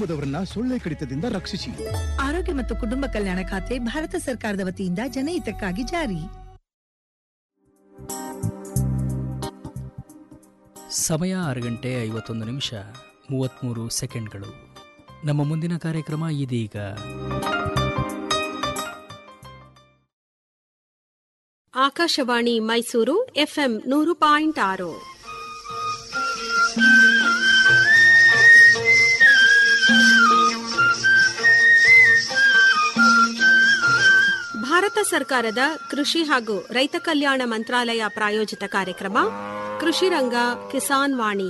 ಕುಟುಂಬದವರನ್ನ ಸೊಳ್ಳೆ ಕಡಿತದಿಂದ ರಕ್ಷಿಸಿ ಆರೋಗ್ಯ ಮತ್ತು ಕುಟುಂಬ ಕಲ್ಯಾಣ ಖಾತೆ ಭಾರತ ಸರ್ಕಾರದ ವತಿಯಿಂದ ಜನಹಿತಕ್ಕಾಗಿ ಜಾರಿ ಸಮಯ ಆರು ಗಂಟೆ ಐವತ್ತೊಂದು ನಿಮಿಷ ಮೂವತ್ತ್ಮೂರು ಸೆಕೆಂಡ್ಗಳು ನಮ್ಮ ಮುಂದಿನ ಕಾರ್ಯಕ್ರಮ ಇದೀಗ ಆಕಾಶವಾಣಿ ಮೈಸೂರು ಎಫ್ಎಂ ನೂರು ಪಾಯಿಂಟ್ ಆರು ಭಾರತ ಸರ್ಕಾರದ ಕೃಷಿ ಹಾಗೂ ರೈತ ಕಲ್ಯಾಣ ಮಂತ್ರಾಲಯ ಪ್ರಾಯೋಜಿತ ಕಾರ್ಯಕ್ರಮ ಕೃಷಿ ರಂಗ ಕಿಸಾನ್ ವಾಣಿ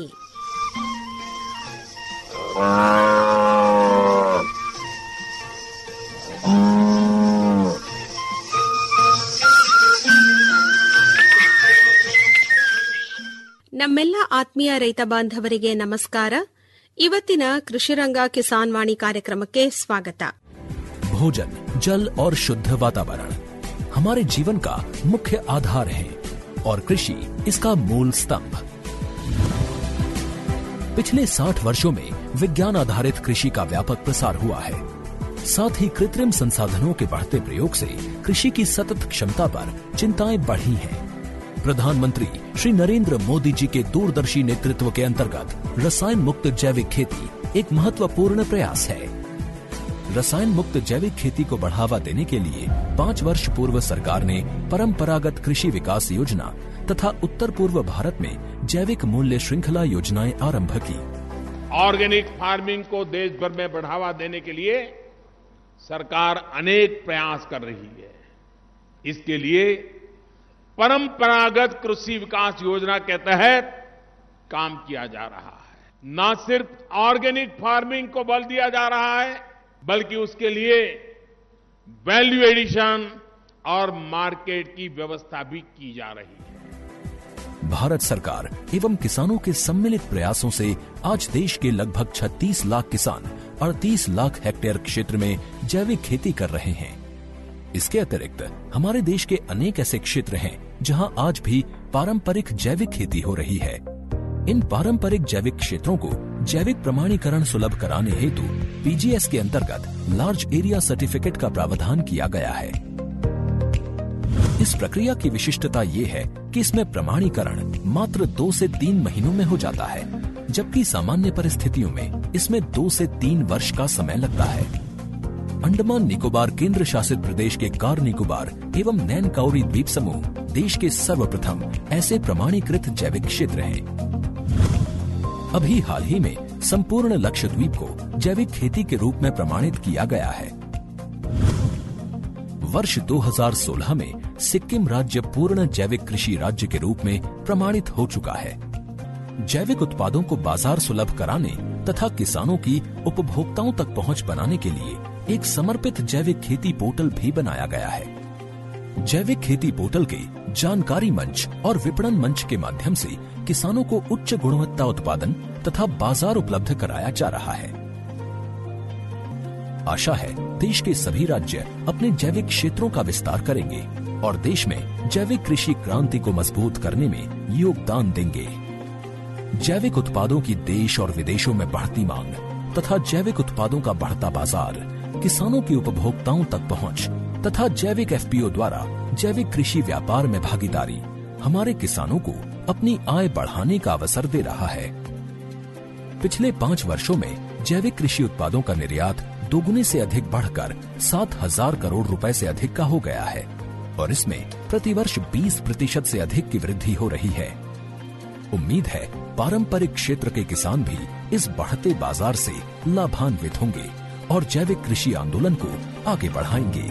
ನಮ್ಮೆಲ್ಲ ಆತ್ಮೀಯ ರೈತ ಬಾಂಧವರಿಗೆ ನಮಸ್ಕಾರ ಇವತ್ತಿನ ಕೃಷಿರಂಗ ಕಿಸಾನ್ ವಾಣಿ ಕಾರ್ಯಕ್ರಮಕ್ಕೆ ಸ್ವಾಗತ भोजन जल और शुद्ध वातावरण हमारे जीवन का मुख्य आधार है और कृषि इसका मूल स्तंभ पिछले 60 वर्षों में विज्ञान आधारित कृषि का व्यापक प्रसार हुआ है साथ ही कृत्रिम संसाधनों के बढ़ते प्रयोग से कृषि की सतत क्षमता पर चिंताएं बढ़ी हैं प्रधानमंत्री श्री नरेंद्र मोदी जी के दूरदर्शी नेतृत्व के अंतर्गत रसायन मुक्त जैविक खेती एक महत्वपूर्ण प्रयास है रसायन मुक्त जैविक खेती को बढ़ावा देने के लिए पाँच वर्ष पूर्व सरकार ने परंपरागत कृषि विकास योजना तथा उत्तर पूर्व भारत में जैविक मूल्य श्रृंखला योजनाएं आरंभ की ऑर्गेनिक फार्मिंग को देश भर में बढ़ावा देने के लिए सरकार अनेक प्रयास कर रही है इसके लिए परंपरागत कृषि विकास योजना के तहत काम किया जा रहा है न सिर्फ ऑर्गेनिक फार्मिंग को बल दिया जा रहा है बल्कि उसके लिए वैल्यू एडिशन और मार्केट की व्यवस्था भी की जा रही है भारत सरकार एवं किसानों के सम्मिलित प्रयासों से आज देश के लगभग 36 लाख किसान 38 लाख हेक्टेयर क्षेत्र में जैविक खेती कर रहे हैं इसके अतिरिक्त हमारे देश के अनेक ऐसे क्षेत्र हैं जहां आज भी पारंपरिक जैविक खेती हो रही है इन पारंपरिक जैविक क्षेत्रों को जैविक प्रमाणीकरण सुलभ कराने हेतु पीजीएस के अंतर्गत लार्ज एरिया सर्टिफिकेट का प्रावधान किया गया है इस प्रक्रिया की विशिष्टता ये है कि इसमें प्रमाणीकरण मात्र दो से तीन महीनों में हो जाता है जबकि सामान्य परिस्थितियों में इसमें दो से तीन वर्ष का समय लगता है अंडमान निकोबार केंद्र शासित प्रदेश के कार निकोबार एवं नैन काउरी द्वीप समूह देश के सर्वप्रथम ऐसे प्रमाणीकृत जैविक क्षेत्र हैं अभी हाल ही में संपूर्ण लक्षद्वीप को जैविक खेती के रूप में प्रमाणित किया गया है वर्ष 2016 में सिक्किम राज्य पूर्ण जैविक कृषि राज्य के रूप में प्रमाणित हो चुका है जैविक उत्पादों को बाजार सुलभ कराने तथा किसानों की उपभोक्ताओं तक पहुंच बनाने के लिए एक समर्पित जैविक खेती पोर्टल भी बनाया गया है जैविक खेती पोर्टल के जानकारी मंच और विपणन मंच के माध्यम से किसानों को उच्च गुणवत्ता उत्पादन तथा बाजार उपलब्ध कराया जा रहा है आशा है देश के सभी राज्य अपने जैविक क्षेत्रों का विस्तार करेंगे और देश में जैविक कृषि क्रांति को मजबूत करने में योगदान देंगे जैविक उत्पादों की देश और विदेशों में बढ़ती मांग तथा जैविक उत्पादों का बढ़ता बाजार किसानों की उपभोक्ताओं तक पहुंच तथा जैविक एफपीओ द्वारा जैविक कृषि व्यापार में भागीदारी हमारे किसानों को अपनी आय बढ़ाने का अवसर दे रहा है पिछले पाँच वर्षों में जैविक कृषि उत्पादों का निर्यात दोगुने से अधिक बढ़कर सात हजार करोड़ रुपए से अधिक का हो गया है और इसमें प्रतिवर्ष 20 प्रतिशत से अधिक की वृद्धि हो रही है उम्मीद है पारंपरिक क्षेत्र के किसान भी इस बढ़ते बाजार से लाभान्वित होंगे और जैविक कृषि आंदोलन को आगे बढ़ाएंगे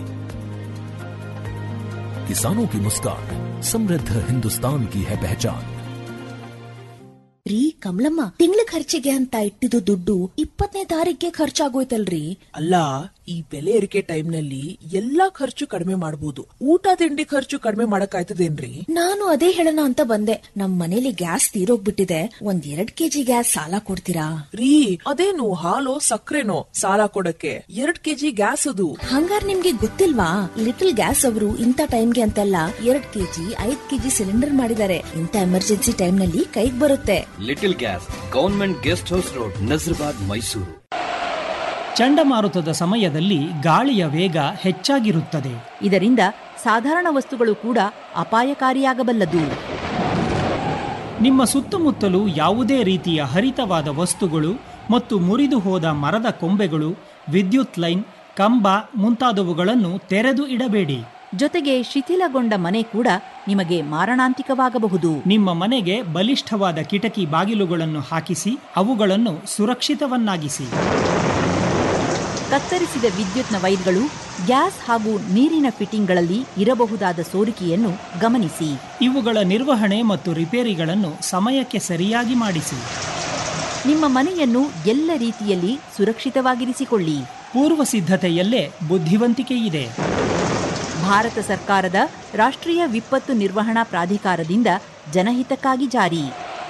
किसानों की मुस्कान समृद्ध हिंदुस्तान की है पहचान ರೀ ಕಮಲಮ್ಮ ತಿಂಗಳ ಖರ್ಚಿಗೆ ಅಂತ ಇಟ್ಟಿದ್ದು ದುಡ್ಡು ಇಪ್ಪತ್ತನೇ ತಾರೀಕಿಗೆ ಖರ್ಚಾಗೋಯ್ತಲ್ರಿ ಅಲ್ಲ ಈ ಬೆಲೆ ಏರಿಕೆ ಟೈಮ್ನಲ್ಲಿ ಎಲ್ಲಾ ಖರ್ಚು ಕಡಿಮೆ ಮಾಡಬಹುದು ಊಟ ತಿಂಡಿ ಖರ್ಚು ಕಡಿಮೆ ಮಾಡಕ್ಕಾಯ್ತದೇನ್ರಿ ನಾನು ಅದೇ ಹೇಳೋಣ ಅಂತ ಬಂದೆ ನಮ್ ಮನೇಲಿ ಗ್ಯಾಸ್ ತೀರೋಗ್ಬಿಟ್ಟಿದೆ ಒಂದ್ ಎರಡ್ ಕೆಜಿ ಗ್ಯಾಸ್ ಸಾಲ ಕೊಡ್ತೀರಾ ರೀ ಅದೇನು ಹಾಲು ಸಕ್ಕರೆನೋ ಸಾಲ ಕೊಡಕ್ಕೆ ಎರಡ್ ಕೆಜಿ ಗ್ಯಾಸ್ ಅದು ಹಂಗಾರ್ ನಿಮ್ಗೆ ಗೊತ್ತಿಲ್ವಾ ಲಿಟಲ್ ಗ್ಯಾಸ್ ಅವರು ಇಂಥ ಟೈಮ್ಗೆ ಅಂತೆಲ್ಲ ಎರಡ್ ಕೆಜಿ ಐದ್ ಕೆಜಿ ಸಿಲಿಂಡರ್ ಮಾಡಿದ್ದಾರೆ ಇಂಥ ಎಮರ್ಜೆನ್ಸಿ ಟೈಮ್ ನಲ್ಲಿ ಕೈಗ್ ಬರುತ್ತೆ little gas government guest house road Nazarbad Mysuru ಚಂಡಮಾರುತದ ಸಮಯದಲ್ಲಿ ಗಾಳಿಯ ವೇಗ ಹೆಚ್ಚಾಗಿರುತ್ತದೆ ಇದರಿಂದ ಸಾಧಾರಣ ವಸ್ತುಗಳು ಕೂಡ ಅಪಾಯಕಾರಿಯಾಗಬಲ್ಲದು ನಿಮ್ಮ ಸುತ್ತಮುತ್ತಲು ಯಾವುದೇ ರೀತಿಯ ಹರಿತವಾದ ವಸ್ತುಗಳು ಮತ್ತು ಮುರಿದು ಹೋದ ಮರದ ಕೊಂಬೆಗಳು ವಿದ್ಯುತ್ ಲೈನ್ ಕಂಬ ಮುಂತಾದವುಗಳನ್ನು ತೆರೆದು ಇಡಬೇಡಿ ಜೊತೆಗೆ ಶಿಥಿಲಗೊಂಡ ಮನೆ ಕೂಡ ನಿಮಗೆ ಮಾರಣಾಂತಿಕವಾಗಬಹುದು ನಿಮ್ಮ ಮನೆಗೆ ಬಲಿಷ್ಠವಾದ ಕಿಟಕಿ ಬಾಗಿಲುಗಳನ್ನು ಹಾಕಿಸಿ ಅವುಗಳನ್ನು ಸುರಕ್ಷಿತವನ್ನಾಗಿಸಿ ಕತ್ತರಿಸಿದ ವಿದ್ಯುತ್ನ ವೈರ್ಗಳು ಗ್ಯಾಸ್ ಹಾಗೂ ನೀರಿನ ಫಿಟ್ಟಿಂಗ್ಗಳಲ್ಲಿ ಇರಬಹುದಾದ ಸೋರಿಕೆಯನ್ನು ಗಮನಿಸಿ ಇವುಗಳ ನಿರ್ವಹಣೆ ಮತ್ತು ರಿಪೇರಿಗಳನ್ನು ಸಮಯಕ್ಕೆ ಸರಿಯಾಗಿ ಮಾಡಿಸಿ ನಿಮ್ಮ ಮನೆಯನ್ನು ಎಲ್ಲ ರೀತಿಯಲ್ಲಿ ಸುರಕ್ಷಿತವಾಗಿರಿಸಿಕೊಳ್ಳಿ ಪೂರ್ವ ಸಿದ್ಧತೆಯಲ್ಲೇ ಬುದ್ಧಿವಂತಿಕೆ ಇದೆ ಭಾರತ ಸರ್ಕಾರದ ರಾಷ್ಟ್ರೀಯ ವಿಪತ್ತು ನಿರ್ವಹಣಾ ಪ್ರಾಧಿಕಾರದಿಂದ ಜನಹಿತಕ್ಕಾಗಿ ಜಾರಿ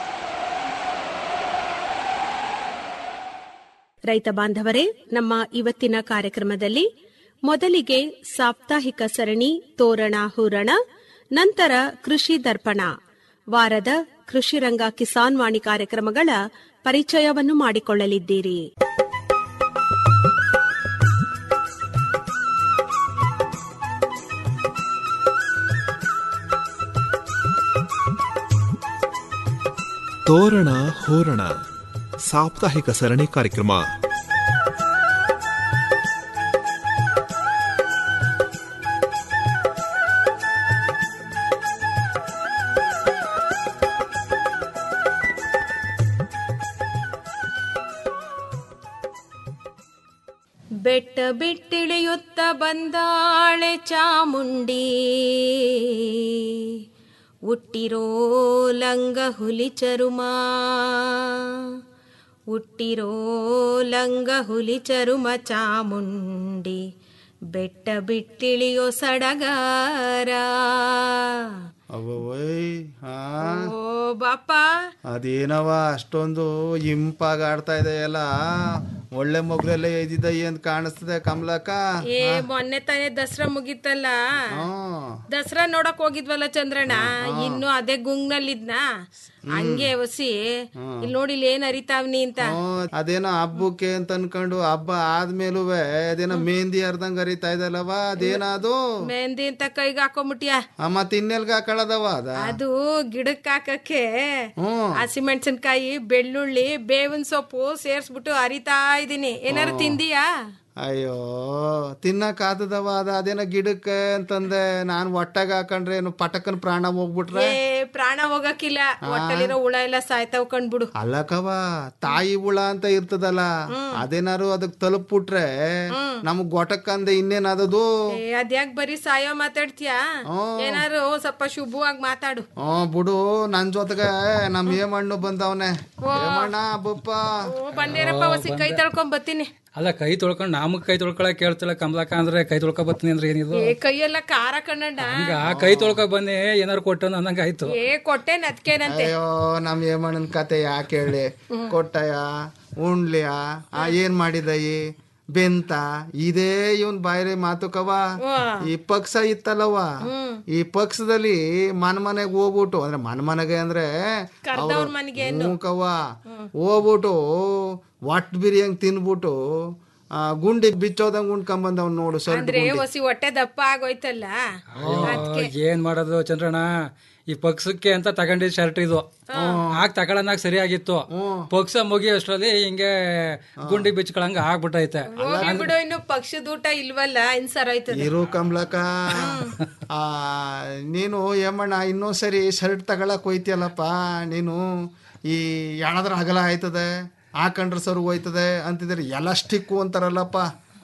ರೈತ ಬಾಂಧವರೇ ನಮ್ಮ ಇವತ್ತಿನ ಕಾರ್ಯಕ್ರಮದಲ್ಲಿ ಮೊದಲಿಗೆ ಸಾಪ್ತಾಹಿಕ ಸರಣಿ ತೋರಣ ಹೂರಣ ನಂತರ ಕೃಷಿ ದರ್ಪಣ ವಾರದ ಕೃಷಿ ರಂಗ ಕಿಸಾನ್ ವಾಣಿ ಕಾರ್ಯಕ್ರಮಗಳ ಪರಿಚಯವನ್ನು ಮಾಡಿಕೊಳ್ಳಲಿದ್ದೀರಿ ತೋರಣ ಹೋರಣ ಸಾಪ್ತಾಹಿಕ ಸರಣಿ ಕಾರ್ಯಕ್ರಮ ಬೆಟ್ಟ ಬಿಟ್ಟಿಳಿಯುತ್ತ ಬಂದಾಳೆ ಚಾಮುಂಡಿ ಹುಟ್ಟಿರೋ ಲಂಗ ಹುಲಿ ಚರುಮ ಹುಟ್ಟಿರೋ ಲಂಗ ಹುಲಿ ಚರುಮ ಚಾಮುಂಡಿ ಬೆಟ್ಟ ಬಿಟ್ಟಿಳಿಯೋ ಸಡಗಾರ ಅವೋಯ್ ಹಾ ಓ ಬಾಪ ಅದೇನವ ಅಷ್ಟೊಂದು ಇಂಪಾಗಿ ಆಡ್ತಾ ಇದೆಯಲ್ಲ ಒಳ್ಳೆ ಮಗ್ಳೆಲ್ಲ ಇದ್ದಿದ್ದ ಏನ್ ಕಾಣಿಸ್ತದೆ ಕಮಲಕ್ಕ ಏ ಮೊನ್ನೆ ತಾನೇ ದಸರಾ ಮುಗೀತಲ್ಲ ಹ್ಮ್. ದಸರಾ ನೋಡಕ್ ಹೋಗಿದ್ವಲ್ಲ ಚಂದ್ರಣ್ಣ ಇನ್ನು ಅದೇ ಗುಂಗ್ನಲ್ಲಿದ್ನ ಹಂಗೆ ಒಸಿ ಇಲ್ಲಿ ನೋಡಿ ಇಲ್ಲಿ ಏನ್ ಅರಿತಾವ್ನಿ ಅಂತ ಹ್ಮ್, ಅದೇನೋ ಹಬ್ಬಕ್ಕೆ ಅಂತ ಅನ್ಕೊಂಡು ಹಬ್ಬ ಆದ್ಮೇಲೂ ಅದೇನೋ ಮೆಹಂದಿ ಅರ್ದಂಗ್ ಅರಿತಾ ಇದಲ್ಲವ ಅದೇನದು ಮೆಹಂದಿ ಅಂತ ಕೈಗೆ ಹಾಕೊಂಬಿಟ್ಯಾ ಆ, ಮತ್ತ್ ಇನ್ನೆಲ್ಗ ಹಾಕೊಳ್ಳದವ ಅದ ಅದು ಗಿಡಕ್ ಹಾಕಕ್ಕೆ ಹ್ಮ್ ಹಸಿಮೆಣಸಿನ್ಕಾಯಿ ಬೆಳ್ಳುಳ್ಳಿ ಬೇವಿನ ಸೊಪ್ಪು ಸೇರ್ಸ್ಬಿಟ್ಟು ಅರಿತಾ ಇದೀನಿ ಏನಾರು ತಿಂದಿಯಾ ಅಯ್ಯೋ ತಿನ್ನಕ್ ಆತದವ ಅದ ಅದೇನೋ ಗಿಡಕ್ಕೆ ಅಂತಂದೆ ನಾನ್ ಒಟ್ಟಾಗ ಹಾಕೊಂಡ್ರೆ ಏನು ಪಟಕನ್ ಪ್ರಾಣ ಹೋಗ್ಬಿಟ್ರೆ ಏ ಪ್ರಾಣ ಹೋಗಕ್ಕಿಲ್ಲ ಹೊಟ್ಟಲಿರೋ ಹುಳ ಎಲ್ಲ ಸಾಯ್ತಾವ್ ಕಂಡ್ಬಿಡು ಅಲ್ಲಕವ ತಾಯಿ ಹುಳ ಅಂತ ಇರ್ತದಲ್ಲ ಅದೇನಾರು ಅದಕ್ ತಲುಪ್ಬಿಟ್ರೆ ನಮಗ್ ಗೊಟಕ್ಕಂದೆ ಇನ್ನೇನದದು ಏ ಅದ್ಯಾಕ್ ಬರೀ ಸಾಯೋ ಮಾತಾಡ್ತೀಯಾ ಏನಾರು ಸ್ವಲ್ಪ ಶುಭವಾಗಿ ಮಾತಾಡು ಹ್ಮ್ ಬಿಡು ನನ್ ಜೊತೆಗೆ ನಮ್ ಏಮಣ್ಣು ಬಂದವನೆ ಏಮಣ್ಣ ಬುಪ್ಪ ಓ ಬಂದೇರಪ್ಪ ಹೊಸಿ ಕೈ ತಳ್ಕೊಂಡ್ ಬರ್ತೀನಿ ಅಲ್ಲ ಕೈ ತೊಳ್ಕೊಂಡು ನಮಗ್ ಕೈ ತೊಳ್ಕೊಳಕ್ ಕೇಳ್ತಿಲ್ಲ ಕಮಲಾಕ ಅಂದ್ರೆ ಕೈ ತೊಳ್ಕೊ ಬರ್ತೀನಿ ಅಂದ್ರೆ ಏನಿದು ಏ ಕೈಯೆಲ್ಲ ಖಾರ ಕಣ್ಣಣ್ಣ ಹಂಗ ಕೈ ತೊಳ್ಕೊ ಬನ್ನಿ ಏನಾರು ಕೊಟ್ಟು ಅನ್ನಂಗ ಆಯ್ತು ಏ ಕೊಟ್ಟೆನ್ ಅದ್ಕೇನಂತೆ ಅಯ್ಯೋ ನಮ್ ಏಮಣ್ಣನ್ ಕತೆ ಯಾಕೆ ಹೇಳಿ ಕೊಟ್ಟಯ ಉಣ್ಲಿಯ ಆ ಏನ್ ಮಾಡಿದಯಿ ಬೆಂತ ಇದೇ ಇವನ್ ಬಾಯ್ರೆ ಮಾತುಕವ ಈ ಪಕ್ಷ ಇತ್ತಲ್ಲವ ಈ ಪಕ್ಷದಲ್ಲಿ ಮನ್ ಮನೆಗ್ ಹೋಗ್ಬಿಟ್ಟು ಅಂದ್ರೆ ಮನ್ ಮನೆಗೆ ಅಂದ್ರೆ ಕರ್ದವ್ರ ಮನೆಗೆ ಕವ್ವ ಹೋಗ್ಬಿಟ್ಟು ಒಟ್ ಬಿರಿಯಂಗ್ ತಿನ್ಬಿಟ್ಟು ಆ, ಗುಂಡಿ ಬಿಚ್ಚೋದಂಗ್ ಉಣ್ಕೊಂಬಂದವ್ ನೋಡು ಸರ್ ಅಂದ್ರೆ ಹೊಸಿ ಹೊಟ್ಟೆ ದಪ್ಪ ಆಗೋಯ್ತಲ್ಲ ಅಯ್ಯೋ, ಏನ್ ಮಾಡೋದು ಚಂದ್ರಣ್ಣ ಈ ಪಕ್ಷಕ್ಕೆ ಅಂತ ತಗೊಂಡಿದ್ ಶರ್ಟ್ ಇದು ಆಗ ತಗೊಳನಾಗ ಸರಿಯಾಗಿತ್ತು ಪಕ್ಷ ಮುಗಿಯೋಷ್ಟ್ರಲ್ಲಿ ಹಿಂಗೆ ಗುಂಡಿ ಬಿಚ್ಕೊಳಂಗ ಆಗ್ಬಿಟ್ಟೈತೆ ಹೋಗಿ ಬಿಡು ಇನ್ನು ಪಕ್ಷದ ಊಟ ಇಲ್ವಲ್ಲ ಇನ್ ಸರೋಯ್ತದೆ ಇರು ಕಮ್ಲಕ ಆ ನೀನು ಏಮಣ್ಣ ಇನ್ನೊಂದ್ಸರಿ ಶರ್ಟ್ ತಗೊಳಕ್ ಹೋಯ್ತಿಯಲ್ಲಪ್ಪ ನೀನು ಈ ಎಣದ್ರ ಅಗಲ ಆಯ್ತದೆ ಹಾಕೊಂಡ್ರೆ ಸರು ಹೋಯ್ತದೆ ಅಂತಿದ್ರೆ ಎಲಾಸ್ಟಿಕ್ಕು ಅಂತಾರಲ್ಲಪ್ಪ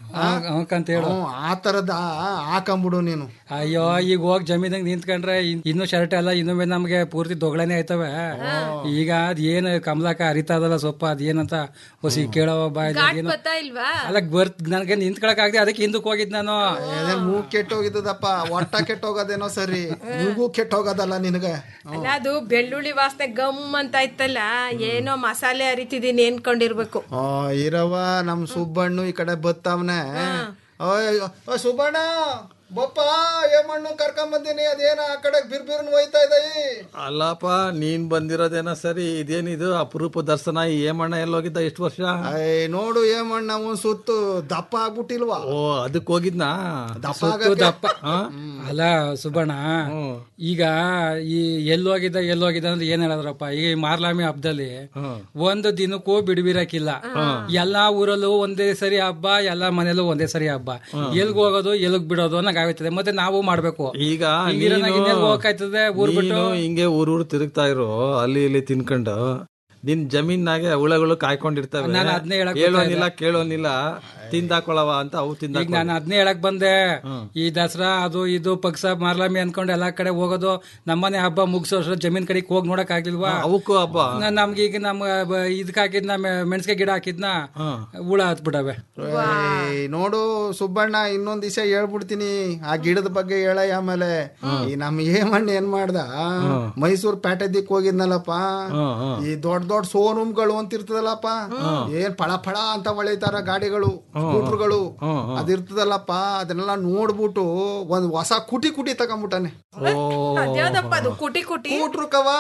ಅಂತ ಹೇಳು ಹ್ಮ್, ಆ ತರದ ಹಾಕೊಂಬಿಡು ನೀನು ಅಯ್ಯೋ ಈಗ ಹೋಗಿ ಜಮೀನಾಗ ನಿಂತ್ಕೊಂಡ್ರೆ ಇನ್- ಇನ್ನು ಶರ್ಟ್ ಎಲ್ಲ ಇನ್ನೊಮ್ಮೆ ನಮ್ಗೆ ಪೂರ್ತಿ ದೊಗಳನೆ ಆಯ್ತವೆ ಈಗ ಅದ್ ಏನ್ ಕಮಲಾಕ ಅರಿತಾದಲ್ಲ ಸ್ವಲ್ಪ ಅದ್ ಏನಂತ ಹೊಸಿ ಕೇಳವ ಬಾಯ್ ಘಾಟ್ ಏನು ಬತ್ತಾ ಇಲ್ವಾ ಅಲ್ಲ ಬರ್ತ್ ನನಗೆ ನಿಂತ್ಕೊಳಕ್ ಆಗದೆ ಅದಕ್ಕೆ ಹಿಂದಕ್ಕೆ ಹೋಗಿದ್ ನಾನು ಅದೇ ಮೂಗ್ ಕೆಟ್ಟೋಗಿದ್ದದಪ್ಪ ಒಟ್ಟ ಕೆಟ್ಟೋಗೋದೇನೋ ಸರಿ ಮೂಗು ಕೆಟ್ಟೋಗೋದಲ್ಲ ನಿನಗೆ ಅಲ್ಲ ಅದು ಬೆಳ್ಳುಳ್ಳಿ ವಾಸನೆ ಗಮ್ ಅಂತ ಇತ್ತಲ್ಲ ಏನೋ ಮಸಾಲೆ ಅರಿತಿದೀನಿ ಅನ್ಕೊಂಡಿರ್ಬೇಕು ಆ, ಇರವ ನಮ್ ಸುಬ್ಬಣ್ಣು ಈ ಕಡೆ ಬತ್ತವನೆ ಓಯ್ ಓ ಸುಬ್ಬಣ್ಣ ಬಪ್ಪ ಏಮಣ್ಣು ಕರ್ಕೊಂಡ್ ಬಂದೀನಿ ಅದೇನ ಆ ಕಡೆ ಬಿರ್ ಬಿರ್ನ್ ಹೋಯ್ತಾ ಇದ್ದಾಯಿ ಅಲ್ಲಪ್ಪ ನೀನ್ ಬಂದಿರೋದೇನೋ ಸರಿ ಇದೇನಿದು ಅಪರೂಪ ದರ್ಶನ ಈ ಏಮಣ್ಣ ಎಲ್ಲೋಗಿದ್ದ ಎಷ್ಟು ವರ್ಷ ಏಯ್ ನೋಡು ಏಮಣ್ಣ ಒಂದ್ ಸುತ್ತು ದಪ್ಪ ಆಗ್ಬಿಟ್ಟಿಲ್ವಾ ಓ ಅದಕ್ಕೆ ಹೋಗಿದ್ನಾ ದಪ್ಪ ಸುತ್ತು ಆಗಕ್ಕೆ. ದಪ್ಪ ಅಲ್ಲ ಸುಬ್ಬಣ್ಣ ಈಗ ಈ ಎಲ್ಲೋಗಿದ್ದ ಎಲ್ಲೋಗಿದ್ದ ಅಂದ್ರೆ ಏನ್ ಹೇಳಿದ್ರಪ್ಪ ಈಗ ಈ ಮಾರ್ಲಾಮಿ ಹಬ್ಬದಲ್ಲಿ ಒಂದು ದಿನಕ್ಕೂ ಬಿಡುವಿರಕ್ಕಿಲ್ಲ ಎಲ್ಲಾ ಊರಲ್ಲೂ ಒಂದೇ ಸರಿ ಹಬ್ಬ ಎಲ್ಲಾ ಮನೇಲೂ ಒಂದೇ ಸರಿ ಹಬ್ಬ ಎಲ್ಗ್ ಹೋಗೋದು ಎಲ್ಗ್ ಬಿಡೋದು ಅನ್ನಂಗ್ ಆಗೋಯ್ತದೆ ಮತ್ತೆ ನಾವು ಮಾಡ್ಬೇಕು ಈಗ ಹಿಂಗಿರೋನಾಗ ನೀನು- ಇನ್ನೆಲ್ಗ್ ಹೋಗಕ್ಕಾಯ್ತದೆ ಊರ್ ಬಿಟ್ಟು ನೀನು ಹಿಂಗೆ ಊರೂರು ತಿರುಗ್ತಾ ಇರೋ ಅಲ್ಲಿ ಇಲ್ಲಿ ತಿನ್ಕೊಂಡು ನಿನ್ ಜಮೀನಾಗೆ ಹುಳಗಳು ಕಾಯ್ಕೊಂಡಿರ್ತವೆ ನಾನು ಅದ್ನೇ ಹೇಳಕ್ ಹೇಳೋನಿಲ್ಲ ಕೇಳೋನಿಲ್ಲ ತಿಂದಾಕೊಳವ ಅಂತ ಅವು ಈಗ ತಿಂದಾಕ ನಾನು ಅದನ್ನೇ ಹೇಳಕ್ ಬಂದೆ ಈ ದಸರಾ ಅದು ಇದು ಪಕ್ಷ ಮಾರ್ಲಾಮಿ ಅನ್ಕೊಂಡು ಎಲ್ಲಾ ಕಡೆ ಹೋಗೋದು ನಮ್ಮನೆ ಹಬ್ಬ ಮುಗಿಸೋ ಅಷ್ಟ್ರ ಜಮೀನ್ ಕಡೆಗೆ ಹೋಗಿ ನೋಡಕ್ ಆಗ್ಲಿಲ್ವಾ ಅವಕ್ಕೂ ಹಬ್ಬ ನಾ- ನಮ್ಗೆ ಈಗ ನಮ್ ಬ- ಇದಕ್ ಹಾಕಿದ್ನ ಮೆಣಸಿಗೆ ಗಿಡ ಹಾಕಿದ್ನ ಹುಳ ಹತ್ಬಿಟ್ಟವೆ ಏಯ್, ನೋಡು ಸುಬ್ಬಣ್ಣ ಇನ್ನೊಂದ್ ದಿವಸ ಹೇಳ್ಬಿಡ್ತೀನಿ ಆ ಗಿಡದ ಬಗ್ಗೆ ಹೇಳ ಆಮೇಲೆ ಈ ನಮ್ ಏಮಣ್ಣ ಏನ್ ಮಾಡ್ದ ಮೈಸೂರ್ ಪ್ಯಾಟದಿಕ್ ಹೋಗಿದ್ನಲ್ಲಪ್ಪ ಈ ದೊಡ್ಡ ದೊಡ್ಡ ಸೋನುಮ್ಗಳು ಅಂತ ಇರ್ತದಲ್ಲಪ್ಪ ಏನ್ ಫಳ ಫಳ ಅಂತ ಹೊಳಿತಾರ ಗಾಡಿಗಳು ಸ್ಕೂಟರ್ಗಳು ಅದಿರ್ತದಲ್ಲಪ್ಪ ಅದನ್ನೆಲ್ಲ ನೋಡ್ಬಿಟ್ಟು ಒಂದ್ ಹೊಸ ಕುಟಿ ಕುಟಿ ತಗೊಂಬಿಟ್ಟಾನೆ ಅದ್ಯಾವ್ದಪ್ಪ ಅದು ಕುಟಿ ಕುಟಿ ಕೂಟ್ರು ಕವ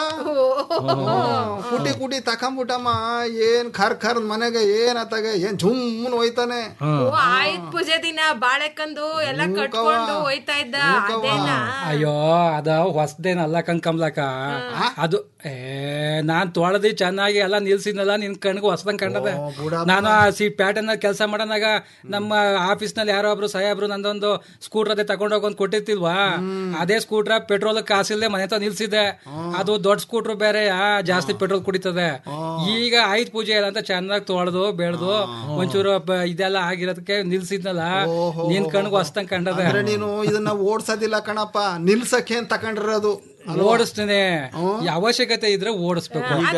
ಕುಟಿ ಕುಟಿ ತಕೊಂಬಿಟ್ಟಮ್ಮ ಏನ್ ಖರ್ ಖರ್ ಮನೆಗೆ ಏನ್ ಅತ್ತಾಗ ಏನ್ ಜುಮ್ಮನ್ ಹೋಯ್ತಾನೆ ಓ ಆಯ್ತ್ ಪೂಜೆ ದಿನ ಬಾಳೆಕಂದು ಎಲ್ಲ ಕಟ್ಕೊಂಡು ಹೋಯ್ತಾ ಇದ್ದ ಅದೇನಾ ಅಯ್ಯೋ ಅದ ಹೊಸದೇನಲ್ಲ ಕಣ್ಕಂಬ್ಲಕ ಅದು ಏ ನಾನ್ ತೊಳೆದಿ ಚೆನ್ನಾಗಿ ಎಲ್ಲ ನಿಲ್ಸಿದ್ನಲ್ಲ ನಿನ್ ಕಣ್ಗೆ ಹೊಸದಂಗ್ ಕಂಡದೆ ನಾನು ಆ ಸಿ ಪ್ಯಾಟರ್ನ್ ಕೆಲಸ ಮಾಡೋನಾಗ ನಮ್ಮ ಆಫೀಸ್ ನಲ್ಲಿ ಯಾರೋ ಒಬ್ರು ಸಾಹೇಬ್ರು ನಂದೊಂದು ಸ್ಕೂಟರ್ ಅದೇ ತಗೊಂಡೋಗಿ ಒಂದ್ ಕೊಟ್ಟಿರ್ತಿಲ್ವಾ ಅದೇ ಸ್ಕೂಟ್ರ ಪೆಟ್ರೋಲ್ ಕಾಸಿಲ್ದೆ ಮನೆ ಹತ್ರ ನಿಲ್ಸಿದೆ ಅದು ದೊಡ್ಡ ಸ್ಕೂಟರ್ ಬೇರೆ ಜಾಸ್ತಿ ಪೆಟ್ರೋಲ್ ಕುಡಿತದೆ ಈಗ ಆಯ್ತು ಪೂಜೆ ಇಲ್ಲ ಅಂತ ಚೆನ್ನಾಗಿ ತೊಳೆದು ಬೆಳೆದು ಒಂಚೂರು ಬ- ಇದೆಲ್ಲ ಆಗಿರೋದಕ್ಕೆ ನಿಲ್ಸಿದ್ನಲ್ಲ ನಿನ್ ಕಣ್ಗೆ ಹೊಸದಂಗ್ ಕಂಡದೆ ಅಂದ್ರೆ ನೀನು ಇದನ್ನ ಓಡ್ಸೋದಿಲ್ಲ ಕಣಪ್ಪ ನಿಲ್ಸಕ್ಕೆ ಅಂತ ತಗೊಂಡಿರೋದು ಓಡಿಸ್ತೀನಿ ಈ ಅವಶ್ಯಕತೆ ಇದ್ರೆ ಓಡಿಸ್ಬೇಕು ಈಗ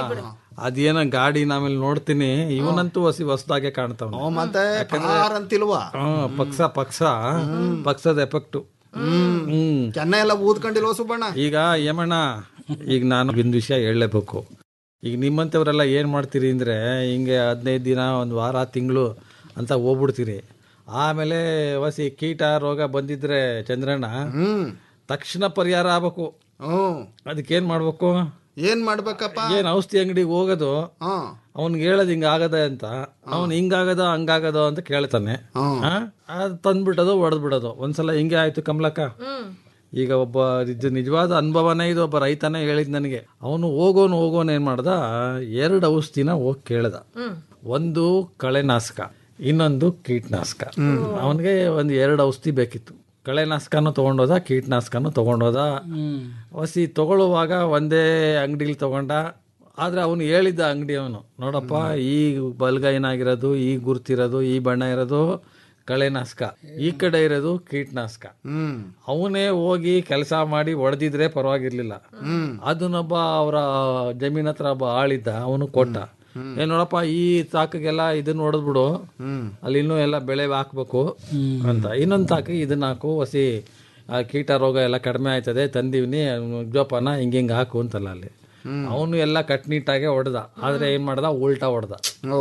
ಅದೇನ ಗಾಡಿ ಆಮೇಲೆ ನೋಡ್ತೀನಿ ಇವನಂತೂ ಹೊಸಿ ಹೊಸದಾಗೆ ಕಾಣ್ತಾವ ಮತ್ತೆ ಪಾರ್ ಅಂತಿಲ್ವಾ ಹ್ಮ್ ಪಕ್ಷ ಪಕ್ಷ ಪಕ್ಷದ ಎಫೆಕ್ಟ್ ಹ್ಮ್ ಕೆನ್ನ ಎಲ್ಲ ಊದ್ಕೊಂಡಿಲ್ವ ಸುಬ್ಬಣ್ಣ ಈಗ ಯಮಣ್ಣ ಈಗ ನಾನು ಒಂದು ವಿಷಯ ಹೇಳಲೇಬೇಕು ಈಗ ನಿಮ್ಮಂಥವ್ರೆಲ್ಲ ಏನು ಮಾಡ್ತೀರಿ ಅಂದರೆ ಹಿಂಗೆ ಹದಿನೈದು ದಿನ ಒಂದು ವಾರ ತಿಂಗಳು ಅಂತ ಹೋಗ್ಬಿಡ್ತೀರಿ ಆಮೇಲೆ ಹೊಸಿ ಕೀಟ ರೋಗ ಬಂದಿದ್ರೆ ಚಂದ್ರಣ್ಣ ತಕ್ಷಣ ಪರಿಹಾರ ಆಗ್ಬೇಕು ಹ್ಮ್ ಅದಕ್ಕೇನು ಮಾಡ್ಬೇಕು ಏನ್ ಮಾಡ್ಬೇಕಪ್ಪ ಏನು ಔಷಧಿ ಅಂಗಡಿಗೆ ಹೋಗೋದು ಅವ್ನಿಗೆ ಹೇಳೋದು ಹಿಂಗ ಆಗದ ಅಂತ ಅವ್ನು ಹಿಂಗಾಗದ ಹಂಗಾಗದ ಅಂತ ಕೇಳ್ತಾನೆ ಆ? ಅದ್ ತಂದ್ಬಿಡೋದು ಹೊಡೆದ್ ಬಿಡೋದು ಒಂದ್ಸಲ ಹಿಂಗೆ ಆಯ್ತು ಕಮಲಕ್ಕ ಈಗ ಒಬ್ಬ ನಿಜ ನಿಜವಾದ ಅನುಭವನೇ ಇದು ಒಬ್ಬ ರೈತನೇ ಹೇಳಿದ್ ನನಗೆ ಅವನು ಹೋಗೋನು ಹೋಗೋನು ಏನ್ ಮಾಡ್ದ ಎರಡು ಔಷಧಿನ ಹೋಗಿ ಕೇಳ್ದ ಒಂದು ಕಳೆನಾಶಕ ಇನ್ನೊಂದು ಕೀಟನಾಶಕ ಅವನಿಗೆ ಒಂದು ಎರಡು ಔಷಧಿ ಬೇಕಿತ್ತು ಕಳೆನಾಶಕನೂ ತಗೊಂಡೋದ ಕೀಟನಾಶಕನೂ ತಗೊಂಡೋದ ಹೊಸಿ ತಗೊಳ್ಳುವಾಗ ಒಂದೇ ಅಂಗಡಿಲಿ ತಗೊಂಡ ಆದ್ರೆ ಅವನು ಹೇಳಿದ್ದ ಅಂಗಡಿ ಅವನು ನೋಡಪ್ಪ ಈ ಬಲ್ಗೈನಾಗಿರೋದು ಈ ಗುರ್ತಿರೋದು ಈ ಬಣ್ಣ ಇರೋದು ಕಳೆನಾಶಕ ಈ ಕಡೆ ಇರೋದು ಕೀಟನಾಶಕ ಅವನೇ ಹೋಗಿ ಕೆಲಸ ಮಾಡಿ ಹೊಡೆದಿದ್ರೆ ಪರವಾಗಿರ್ಲಿಲ್ಲ ಅದನ್ನೊಬ್ಬ ಅವರ ಜಮೀನ್ ಹತ್ರ ಒಬ್ಬ ಆಳಿದ್ದ ಅವನು ಕೊಟ್ಟ ಏನ್ ನೋಡಪ್ಪ ಈ ತಾಕಿಗೆಲ್ಲ ಇದನ್ನ ಹೊಡೆದ್ಬಿಡು ಅಲ್ಲಿ ಇನ್ನೂ ಎಲ್ಲ ಬೆಳೆ ಹಾಕ್ಬೇಕು ಅಂತ ಇನ್ನೊಂದು ತಾಕಿಗೆ ಇದನ್ನ ಹಾಕು ಹೊಸಿ ಆ ಕೀಟ ರೋಗ ಎಲ್ಲ ಕಡಿಮೆ ಆಯ್ತದೆ ತಂದೀವ್ನಿ ಜೋಪಾನ ಹಿಂಗ ಹಿಂಗ ಹಾಕು ಅಂತಲ್ಲ ಅಲ್ಲಿ ಅವನು ಎಲ್ಲ ಕಟ್ನಿಟ್ಟಾಗೆ ಹೊಡೆದ ಆದ್ರೆ ಏನ್ ಮಾಡ್ದ ಉಲ್ಟಾ ಹೊಡೆದ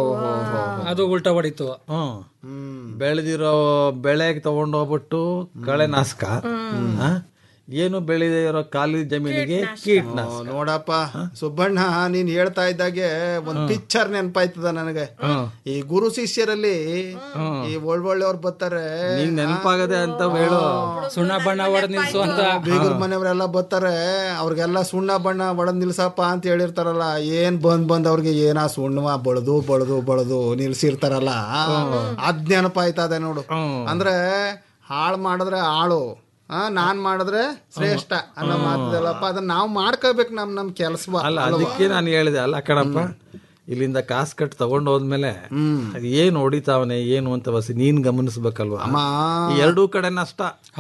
ಅದು ಉಲ್ಟಾ ಹೊಡಿತು ಹ್ಮ್ ಬೆಳೆದಿರೋ ಬೆಳೆಗೆ ತಗೊಂಡೋಗ್ಬಿಟ್ಟು ಕಳೆನಾಶಕ ಆ? ಏನು ಬೆಳೆದೇ ಇರೋ ಖಾಲಿ ಜಮೀನಿಗೆ ಕೀಟನಾಶಕ ನೋಡಪ್ಪ ಸುಬ್ಬಣ್ಣ ನೀನ್ ಹೇಳ್ತಾ ಇದ್ದಾಗೆ ಒಂದ್ ಪಿಕ್ಚರ್ ನೆನಪಾಯ್ತದ ನನಗೆ ಈ ಗುರು ಶಿಷ್ಯರಲ್ಲಿ ಈ ಒಳ್ಳೊಳ್ಳೆಯವ್ರು ಬರ್ತಾರೆ ನಿಂಗ್ ನೆನಪಾಗದೆ ಅಂತ ಹೇಳು ಸುಣ್ಣ ಬಣ್ಣ ಹೊಡೆದ್ ನಿಲ್ಸು ಅಂತ ಬೀಗರ ಮನೆಯವರೆಲ್ಲ ಬರ್ತಾರೆ ಅವ್ರಿಗೆಲ್ಲ ಸುಣ್ಣ ಬಣ್ಣ ಒಡದ್ ನಿಲ್ಸಪ್ಪ ಅಂತ ಹೇಳಿರ್ತಾರಲ್ಲ ಏನ್ ಬಂದ್ ಬಂದ್ ಅವ್ರಿಗೆ ಏನ ಸುಣ್ಣವ ಬಳದು ಬಳದು ಬಳದು ನಿಲ್ಸಿರ್ತಾರಲ್ಲ ಅದ್ ನೆನಪಾಯ್ತದೆ ನೋಡು ಅಂದ್ರೆ ಹಾಳ್ ಮಾಡಿದ್ರೆ ಆಳು ಆ ನಾನ್ ಮಾಡಿದ್ರೆ ಶ್ರೇಷ್ಠ ಅನ್ನೋ ಮಾತಿದಲ್ಲಪ್ಪ ಅದನ್ನ ನಾವು ಮಾಡ್ಕೋಬೇಕು ನಮ್ ನಮ್ ಕೆಲ್ಸ ಅಲ್ಲ ಅದಕ್ಕೆ ನಾನು ಹೇಳಿದೆ ಅಲ್ಲ ಕಣಪ್ಪ ಇಲ್ಲಿಂದ ಕಾಸ್ ಕಟ್ ತಗೊಂಡ್ ಹೋದ್ಮೇಲೆ ಅದ್ ಏನ್ ಹೊಡಿತಾವನೆ ಏನು ಅಂತ ಬಸ್ ನೀನ್ ಗಮನಿಸ್ಬೇಕಲ್ವಾ ಈ ಎರಡೂ ಕಡೆ ನಷ್ಟ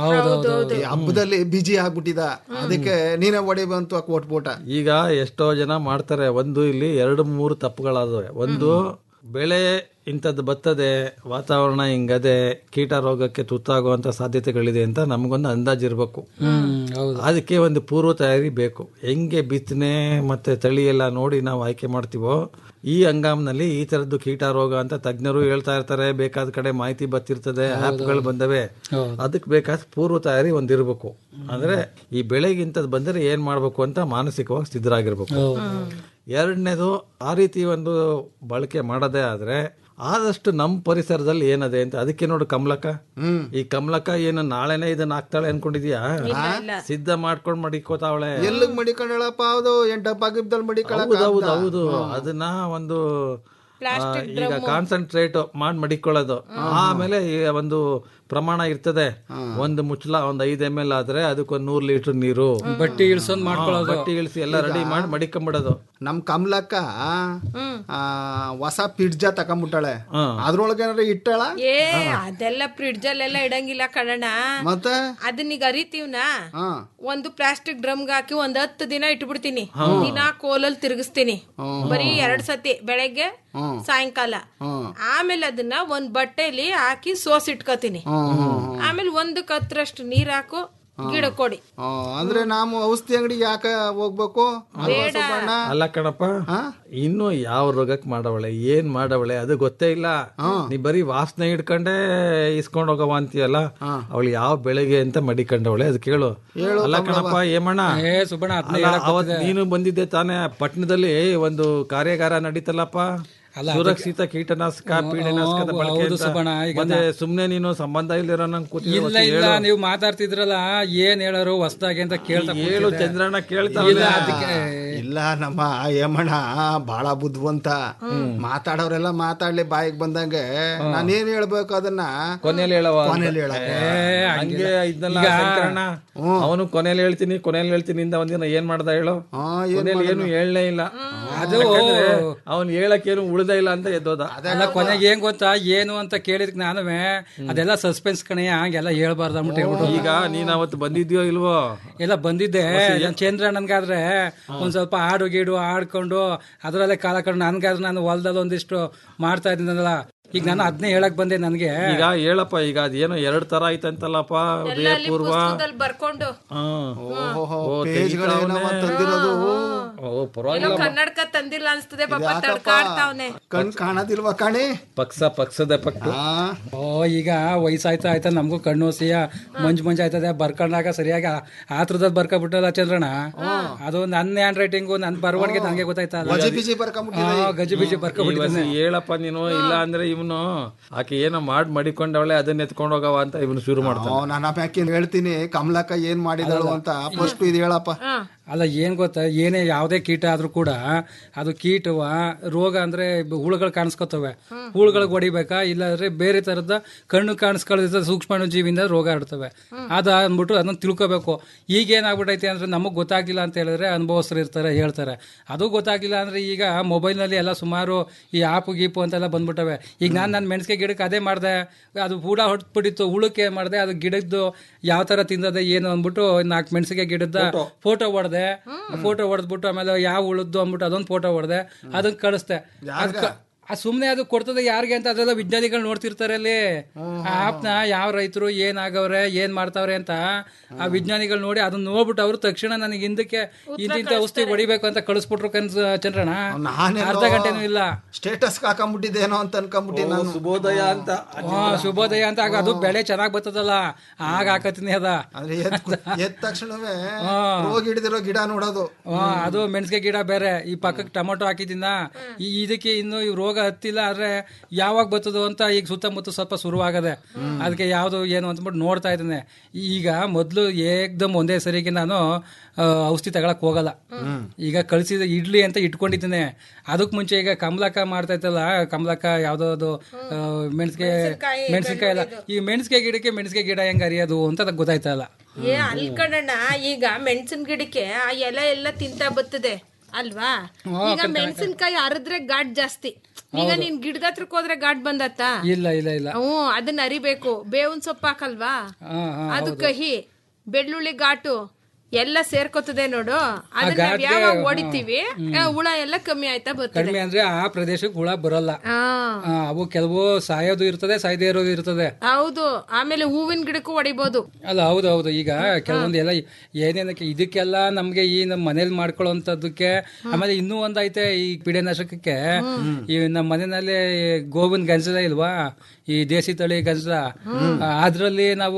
ಈ ಹಬ್ಬದಲ್ಲಿ ಬಿಜಿ ಆಗ್ಬಿಟ್ಟಿದ ಅದಕ್ಕೆ ನೀನೇ ಒಡಿ ಬಂತು ಕೊಟ್ಬಿಟ್ಟ ಈಗ ಎಷ್ಟೋ ಜನ ಮಾಡ್ತಾರೆ ಒಂದು ಇಲ್ಲಿ ಎರಡು ಮೂರು ತಪ್ಪುಗಳಾದವೆ ಒಂದು ಬೆಳೆ ಇಂಥದ್ದು ಬರ್ತದೆ ವಾತಾವರಣ ಹಿಂಗದೆ ಕೀಟ ರೋಗಕ್ಕೆ ತುತ್ತಾಗುವಂತ ಸಾಧ್ಯತೆಗಳಿದೆ ಅಂತ ನಮಗೊಂದು ಅಂದಾಜಿರ್ಬೇಕು ಅದಕ್ಕೆ ಒಂದು ಪೂರ್ವ ತಯಾರಿ ಬೇಕು ಹೆಂಗೆ ಬಿತ್ತನೆ ಮತ್ತೆ ತಳಿ ಎಲ್ಲ ನೋಡಿ ನಾವು ಆಯ್ಕೆ ಮಾಡ್ತೀವೋ ಈ ಹಂಗಾಮ್ನಲ್ಲಿ ಈ ತರದ್ದು ಕೀಟ ರೋಗ ಅಂತ ತಜ್ಞರು ಹೇಳ್ತಾ ಇರ್ತಾರೆ ಬೇಕಾದ ಕಡೆ ಮಾಹಿತಿ ಬರ್ತಿರ್ತದೆ ಆ್ಯಪ್ಗಳು ಬಂದವೆ ಅದಕ್ಕೆ ಬೇಕಾದ ಪೂರ್ವ ತಯಾರಿ ಒಂದಿರ್ಬೇಕು ಅಂದ್ರೆ ಈ ಬೆಳೆಗಿಂತದ್ ಬಂದರೆ ಏನ್ ಮಾಡ್ಬೇಕು ಅಂತ ಮಾನಸಿಕವಾಗಿ ಸಿದ್ಧರಾಗಿರ್ಬೇಕು ಎರಡನೇದು ಆ ರೀತಿ ಒಂದು ಬಳಕೆ ಮಾಡದೇ ಆದ್ರೆ ಆದಷ್ಟು ನಮ್ಮ ಪರಿಸರದಲ್ಲಿ ಏನದೆ ಅಂತ ಅದಕ್ಕೆ ನೋಡು ಕಮಲಕ್ಕ ಈ ಕಮಲಕ್ಕ ಏನು ನಾಳೆನೆ ಇದನ್ನ ಹಾಕ್ತಾಳೆ ಅನ್ಕೊಂಡಿದ್ಯಾ ಸಿದ್ಧ ಮಾಡ್ಕೊಂಡ್ ಮಡಿಕೋತಾವಳೆ ಎಲ್ಲಿಗ್ ಮಡಿಕೊಂಡಳಪ್ಪ ಹೌದು ಏನ್ ಡಬ್ಬ ಗಿಬ್ಬದಲ್ಲಿ ಮಡಿಕೊಳಕ್ ಹೌದು ಹೌದು ಹೌದು ಅದನ್ನ ಒಂದು ಆ, ಈಗ ಕಾನ್ಸಂಟ್ರೇಟ್ ಮಾಡಿ ಮಡಿಕೊಳ್ಳೋದು ಆಮೇಲೆ ಈ ಒಂದು ಪ್ರಮಾಣ ಇರ್ತದೆ ಒಂದು ಮುಚ್ಚಲ ಒಂದ್ ಐದ್ ಎಮ್ ಎಲ್ ಆದ್ರೆ ಅದಕ್ಕೊಂದ್ ನೂರ್ ಲೀಟರ್ ನೀರು ಬಟ್ಟಿ ಇಳ್ಸೊಂದ್ ಮಾಡ್ಕೊಳ್ಳೋದು. ಬಟ್ಟಿ ಇಳಿಸಿ ಎಲ್ಲ ರೆಡಿ ಮಾಡಿ ಮಡಿಕೊಂಬಿಡೋದು ನಮ್ ಕಮಲಕ್ಕ ಆ, ಹೊಸ ಪಿಡ್ಜ ತಕೊಂಬಿಟ್ಟಾಳೆ ಅದ್ರೊಳಗೆ ಏನಾರ ಇಟ್ಟಾಳ ಏ ಅದೆಲ್ಲ ಫ್ರಿಡ್ಜ್ ಅಲ್ಲೆಲ್ಲ ಇಡಂಗಿಲ್ಲ ಕಣಣ್ಣ ಮತ್ತೆ ಅದನ್ನೀಗ ಅರಿತೀವ್ನ ಹಾ ಒಂದು ಪ್ಲಾಸ್ಟಿಕ್ ಡ್ರಮ್ಗೆ ಹಾಕಿ ಒಂದ್ ಹತ್ತು ದಿನ ಇಟ್ಬಿಡ್ತೀನಿ ದಿನ ಕೋಲಲ್ಲಿ ತಿರುಗಿಸ್ತೀನಿ ಬರೀ ಎರಡ್ ಸತಿ ಬೆಳಗ್ಗೆ ಸಾಯಂಕಾಲ ಆಮೇಲೆ ಅದನ್ನ ಒಂದ್ ಬಟ್ಟೆಲಿ ಹಾಕಿ ಸೋಸ್ ಇಟ್ಕೋತೀನಿ ಆಮೇಲೆ ಒಂದು ಕತ್ರಷ್ಟು ನೀರ್ ಹಾಕು ಗಿಡ ಕೊಡಿ ಆ, ಅಂದ್ರೆ ನಾವು ಔಷಧಿ ಅಂಗಡಿಗೆ ಯಾಕೆ ಹೋಗ್ಬೇಕು ಅಲ್ವಾ ಸುಬ್ಬಣ್ಣ? ಅಲ್ಲ ಕಣಪ್ಪ ಇನ್ನು ಯಾವ ರೋಗಕ್ ಮಾಡವಳೆ ಏನ್ ಮಾಡವಳೆ ಅದು ಗೊತ್ತೇ ಇಲ್ಲ ನೀ ಬರೀ ವಾಸನೆ ಹಿಡ್ಕೊಂಡೇ ಇಸ್ಕೊಂಡ್ ಹೋಗವ ಅಂತೀಯಲ್ಲ ಅವಳು ಯಾವ ಬೆಳೆಗೆ ಅಂತ ಮಡಿಕೊಂಡವಳೆ ಅದು ಕೇಳು ಅಲ್ಲ ಕಣಪ್ಪ ಏಮಣ್ಣ ಏ ಸುಬ್ಬಣ್ಣ ಅದ್ನ ಅಲ್ಲ, ಹೇಳಕ್ ಅವತ್ ನೀನು ಬಂದಿದ್ದೆ ತಾನೇ ಪಟ್ಟಣದಲ್ಲಿ ಒಂದು ಕಾರ್ಯಾಗಾರ ನಡೀತಲ್ಲಪ್ಪ ಸುರಕ್ಷಿತ ಕೀಟನಾಶಕ ಪೀಡನಾಶಕದ ಹೌದು ಬಳಕೆ ಅಂತ. ಸುಬ್ಬಣ್ಣ, ಈಗ ಮತ್ತೆ ಸುಮ್ನೆ ನೀನು ಸಂಬಂಧ ಇಲ್ಲಿರೋ ನಂಗೆ ಕೂತಿರೋ ಇಲ್ಲ ಹೊತ್ತಿಗೆ ಇಲ್ಲ ಹೇಳು. ನೀವು ಮಾತಾಡ್ತಿದ್ರಲ್ಲ ಏನ್ ಹೇಳೋರು ಹೊಸ್ದಾಗಿ ಅಂತ ಕೇಳ್ತಾ ಹೇಳು ಕೂತಿದ್ದೆ. ಚಂದ್ರಣ್ಣ ಕೇಳ್ತಾ ಇಲ್ಲ ಅದಕ್ಕೆ ಇಲ್ಲ ನಮ್ಮ ಏಮಣ್ಣ ಬಹಳ ಬುದ್ಧಿವಂತ ಮಾತಾಡೋರೆಲ್ಲ ಮಾತಾಡ್ಲಿ ಬಾಯಿಗೆ ಬಂದಂಗೆ ನಾನೇನ್ ಹೇಳ್ಬೇಕು ಅದನ್ನ ಕೊನೆಯಲ್ಲಿ ಹೇಳವ ಕೊನೆಯಲ್ಲಿ ಹೇಳಕ್ಕೆ. ಹಂಗೆ ಇದನ್ನೆಲ್ಲ ಶಂಕರಣ್ಣ ಅವನು ಕೊನೆಯಲ್ಲಿ ಹೇಳ್ತೀನಿ ಕೊನೆಯಲ್ಲಿ ಹೇಳ್ತೀನಿ ಇಂದ ಒಂದಿನ ಏನ್ ಮಾಡ್ದ ಹೇಳು ಕೊನೆಯಲ್ಲಿ ಏನು ಹೇಳಲೇ ಇಲ್ಲ ಅದು ಅವನ್ ಹೇಳಕ್ಕೇನು ಉಳ್ದ ಇಲ್ಲ ಅಂತ ಎದ್ದೋದ ಅಲ್ಲ ಕೊನೆಗೆ ಏನ್ ಗೊತ್ತಾ ಏನು ಅಂತ ಕೇಳಿದ್ಕೆ ನಾನುವೆ ಅದೆಲ್ಲ ಸಸ್ಪೆನ್ಸ್ ಕಣೆ ಹಂಗೆಲ್ಲ ಹೇಳ್ಬಾರ್ದು ಅಂದ್ಬಿಟ್ಟು ಹೇಳ್ಬಿಟ್ಟು ಈಗ ನೀನ್ ಅವತ್ತು ಬಂದಿದ್ಯೋ ಇಲ್ವೋ ಎಲ್ಲ ಬಂದಿದ್ದೆ ಚಂದ್ರಣ್ಣನ್ಗಾದ್ರೆ ಒಂದ್ ಸ್ವಲ್ಪ ಹಾಡು ಗೀಡು ಆಡ್ಕೊಂಡು ಅದರಲ್ಲೇ ಕಾಲ ಕಂಡು ನನ್ಗಾದ್ರೆ ನಾನು ಹೊಲ್ದಲ್ಲಿ ಒಂದಿಷ್ಟು ಮಾಡ್ತಾ ಇದ್ದೀನಲ್ಲ ಈಗ ನಾನು ಅದನ್ನೇ ಹೇಳಕ್ ಬಂದೆ ನನ್ಗೆ ಈಗ ಹೇಳಪ್ಪ ಈಗ ಅದೇನೋ ಎರಡ್ ತರ ಆಯ್ತಂತಲ್ಲಪ್ಪ ಉದಯ ಅಲ್ಲಿ ಪೂರ್ವ ಪುಸ್ತಕದಲ್ಲಿ ಬರ್ಕೊಂಡು ಓ, ಪೇಜ್ಗಳೇನವ ತೆಗಿತಾವ್ನೆ. ತಂದಿರೋದು ಓ ಏನೋ ಪರವಾಗಿಲ್ಲ ಕನ್ನಡಕ ತಂದಿಲ್ಲ ಅನ್ಸ್ತದೆ ಪಾಪ ತಡ್ಕಾಡ್ತಾವ್ನೆ ಕಣ್ ಕಾಣದಿಲ್ವಾ ಕಾಣಿ ಪಕ್ಷ ಪಕ್ಷದ ಪಕ್ಕ ಓ ಈಗ ವಯಸ್ಸಾಯ್ತಾ ಆಯ್ತಾ ನಮಗೂ ಕಣ್ಣು ಸಿಯ ಮಂಜು ಮಂಜು ಆಯ್ತದೆ ಬರ್ಕೊಂಡಾಗ ಸರಿಯಾಗಿ ಆ- ಆತ್ರದಲ್ಲಿ ಬರ್ಕೊಬಿಟ್ಟಲ್ಲ ಚಂದ್ರಣ್ಣ ಅದು ನನ್ನ ಹ್ಯಾಂಡ್ ರೈಟಿಂಗು ನನ್ನ ಬರವಣಿಗೆ ನನಗೆ ಗೊತ್ತಾಯ್ತಲ್ಲ ಗಜಿ ಬಿಜಿ ಬರ್ಕೊಂಬಿಟ್ಟಿದೆ ಆ, ಗಜಿ ಬಿಜಿ ಬರ್ಕೊಬಿಟ್ಟಿದ್ದಾನೆ ಇವತ್ತು ಹೇಳಪ್ಪ ನೀನು ಇಲ್ಲ ಅಂದ್ರೆ ಇವನು ಆಕೆ ಏನೋ ಮಾಡಿ ಮಡಿಕೊಂಡವಳೆ ಅದನ್ನ ಎತ್ಕೊಂಡು ಹೋಗವ ಅಂತ ಇವನು ಶುರು ಮಾಡ್ತಾನೆ ನಾನು ಆಮ್ಯಾಕೆ ಹೇಳ್ತೀನಿ ಕಮಲಕ್ಕ ಏನ್ ಮಾಡಿದಳು ಅಂತ ಫಸ್ಟ್ ಇದು ಹೇಳಪ್ಪ ಅಲ್ಲ ಏನ್ ಗೊತ್ತಾ ಏನೇ ಯಾವುದೇ ಕೀಟ ಆದ್ರೂ ಕೂಡ ಅದು ಕೀಟವ ರೋಗ ಅಂದ್ರೆ ಬ- ಹುಳುಗಳು ಕಾಣಿಸ್ಕೊತವೆ ಹುಳುಗಳಿಗೆ ಹೊಡಿಬೇಕಾ ಇಲ್ಲಾಂದ್ರೆ ಬೇರೆ ತರದ ಕಣ್ಣು ಕಾಣಿಸ್ಕೊಳ್ಳೋದ ಸೂಕ್ಷ್ಮಾಣು ಜೀವಿಯಿಂದ ರೋಗ ಹರಡ್ತವೆ ಅದ ಅಂದ್ಬಿಟ್ಟು ಅದನ್ನ ತಿಳ್ಕೊಬೇಕು ಈಗ ಏನಾಗ್ಬಿಟ್ಟೈತೆ ಅಂದ್ರೆ ನಮಗ್ ಗೊತ್ತಾಗ್ಲಿಲ್ಲ ಅಂತ ಹೇಳಿದ್ರೆ ಅನುಭವಸ್ಥರು ಇರ್ತಾರೆ ಹೇಳ್ತಾರೆ ಅದು ಗೊತ್ತಾಗ್ಲಿಲ್ಲ ಅಂದ್ರೆ ಈಗ ಮೊಬೈಲ್ ನಲ್ಲಿ ಎಲ್ಲ ಸುಮಾರು ಈ ಆಪು ಗೀಪು ಅಂತೆಲ್ಲ ಬಂದ್ಬಿಟ್ಟವೆ ಈಗ ನಾನು ನನ್ನ ಮೆಣಸಿಗೆ ಗಿಡಕ್ಕೆ ಅದೇ ಮಾಡಿದೆ ಅದು ಹೂಡ ಹೊಟ್ಬಿಟ್ಟಿತ್ತು ಹುಳಕ್ಕೆ ಮಾಡಿದೆ ಅದು ಗಿಡದ್ದು ಯಾವ ತರ ತಿಂದದೆ ಏನು ಅಂದ್ಬಿಟ್ಟು ನಾಲ್ಕು ಮೆಣಸಿಗೆ ಗಿಡದ ಫೋಟೋ ಹೊಡೆದೆ ಫೋಟೋ ಹೊಡೆದ್ಬಿಟ್ಟು ಆಮೇಲೆ ಯಾವ ಉಳಿದ್ದು ಅಂದ್ಬಿಟ್ಟು ಅದೊಂದು ಫೋಟೋ ಹೊಡೆದೆ ಅದನ್ನ ಕಳಿಸ್ದೆ ಅದ್ಕ- ಆ ಸುಮ್ನೆ ಅದು ಕೊಡ್ತದೆ ಯಾರಿಗೆ ಅಂತ ಅದೆಲ್ಲ ವಿಜ್ಞಾನಿಗಳು ನೋಡ್ತಿರ್ತಾರೆ ಅಲ್ಲಿ ಆ ಆಪ್ನ ಯಾವ ರೈತರು ಏನಾಗವ್ರೆ ಏನ್ ಮಾಡ್ತಾವ್ರೆ ಅಂತ ಆ ವಿಜ್ಞಾನಿಗಳು ನೋಡಿ ಅದನ್ನ ನೋಡ್ಬಿಟ್ಟು ಅವರು ತಕ್ಷಣ ನನಗೆ ಹಿಂದಕ್ಕೆ ಇಂತಿಂತ ಔಷಧಿ ಹೊಡಿಬೇಕು ಅಂತ ಕಳಿಸ್ಬಿಟ್ರು ಕನ್ಸ ಚಂದ್ರಣ್ಣ ಅರ್ಧ ಗಂಟೆನೂ ಇಲ್ಲ ಸ್ಟೇಟಸ್ ಹಾಕೊಂಡ್ಬಿಟ್ಟಿದ್ದೇನೋ ಅಂತ ಅನ್ಕೊಂಡ್ಬಿಟ್ಟಿ ನಾನು ಶುಭೋದಯ ಅಂತ ಹಾ, ಶುಭೋದಯ ಅಂತ ಆಗ ಅದು ಬೆಳೆ ಚೆನ್ನಾಗ್ ಬರ್ತದಲ್ಲ ಆಗ ಹಾಕತೀನಿ ಅದ ಅಂದ್ರೆ ಎದ್ ಎದ್ದ ತಕ್ಷಣವೇ ರೋಗ ಹಿಡಿದಿರೋ ಗಿಡ ನೋಡೋದು ಹಾ, ಅದು ಮೆಣಸಿಗೆ ಗಿಡ ಬೇರೆ ಈ ಪಕ್ಕಕ್ಕೆ ಟೊಮೊಟೊ ಹಾಕಿದ್ದೀನ ಈ ಇದಕ್ಕೆ ಇನ್ನು ಈ ರೋಗ ಹತ್ತಿಲ್ಲ ಆದ್ರೆ ಯಾವಾಗ ಬರ್ತದೋ ಅಂತ ಈಗ ಸುತ್ತಮುತ್ತ ಸ್ವಲ್ಪ ಶುರುವಾಗದೆ ಅದಕ್ಕೆ ಯಾವ್ದು ಏನು ಅಂದ್ಬಿಟ್ಟು ನೋಡ್ತಾ ಇದ್ದೇನೆ ಈಗ ಮೊದ್ಲು ಏಕ್ದಮ್ ಒಂದೇ ಸರಿಗೆ ನಾನು ಆ, ಔಷಧಿ ತಗೊಳಕ್ ಹೋಗಲ್ಲ ಈಗ ಕಳ್ಸಿದ ಇಡ್ಲಿ ಅಂತ ಇಟ್ಕೊಂಡಿದ್ದೇನೆ ಅದಕ್ ಮುಂಚೆ ಈಗ ಕಮಲಕ್ಕ ಮಾಡ್ತಾ ಇತ್ತಲ್ಲ ಕಮಲಕ್ಕ ಯಾವ್ದೋ ಅದು ಆ, ಮೆಣಸಿಗೆ ಮೆಣಸಿನ್ಕಾಯಿ ಎಲ್ಲ ಈ ಮೆಣಸಿಗೆ ಗಿಡಕ್ಕೆ ಮೆಣಸಿಗೆ ಗಿಡ ಹೆಂಗ್ ಅರಿಯೋದು ಅಂತ ಅದ್ ಗೊತ್ತಾಯ್ತಲ್ಲ ಏ ಅಲ್ಕಣಣ್ಣ ಈಗ ಮೆಣಸಿನ ಗಿಡಕ್ಕೆ ಆ ಎಲೆ ಎಲ್ಲ ತಿಂತಾ ಬರ್ತದೆ ಅಲ್ವಾ ಈಗ ಮೆಣಸಿನ್ಕಾಯಿ ಅರದ್ರೆ ಘಾಟ್ ಜಾಸ್ತಿ ಈಗ ನೀನ್ ಗಿಡದ ಹತ್ರಕ್ ಹೋದ್ರೆ ಘಾಟ್ ಬಂದತ್ತ ಇಲ್ಲ ಇಲ್ಲ ಇಲ್ಲ ಹ್ಞೂ ಅದನ್ನ ಅರಿಬೇಕು ಬೇವಿನ ಸೊಪ್ಪು ಹಾಕಲ್ವಾ ಹಾ ಹಾ ಅದು ಕಹಿ ಬೆಳ್ಳುಳ್ಳಿ ಘಾಟು ಎಲ್ಲ ಸೇರ್ಕೋತದೆ ನೋಡು ಅದನ್ನ ನಾವ್ ಗಾದ್ಗೆ, ಯಾವಾಗ ಹಾ. ಹೊಡಿತೀವಿ ಆ, ಹುಳ ಎಲ್ಲ ಕಮ್ಮಿ ಆಯ್ತಾ ಬರ್ತದೆ ಕಡಿಮೆ ಅಂದ್ರೆ ಆ ಪ್ರದೇಶಕ್ಕೆ ಹುಳ ಬರಲ್ಲ ಹಾ ಆ, ಅವು ಕೆಲವು ಸಾಯೋದು ಇರ್ತದೆ ಸಾಯದೇ ಇರೋದು ಇರ್ತದೆ ಹೌದು ಆಮೇಲೆ ಹೂವಿನ ಗಿಡಕ್ಕೂ ಹೊಡಿಬೋದು ಅಲ್ಲ ಹೌದು ಹೌದು ಈಗ ಕೆಲವೊಂದು ಎಲ್ಲ ಏನೇನಕ್ಕೆ ಇದಕ್ಕೆಲ್ಲ ನಮ್ಗೆ ಈ ನಮ್ಮ ಮನೇಲಿ ಮಾಡ್ಕೊಳ್ಳೋಂಥದ್ದಕ್ಕೆ ಆಮೇಲೆ ಇನ್ನೂ ಒಂದೈತೆ ಈ ಪೀಡೆನಾಶಕಕ್ಕೆ ಈ ನಮ್ಮ ಮನೆಯಲ್ಲಿ ಗೋವಿನ ಗಂಜಲ ಇಲ್ವಾ ಈ ದೇಸಿ ತಳಿ ಗಂಜಲ ಅದ್ರಲ್ಲಿ ನಾವು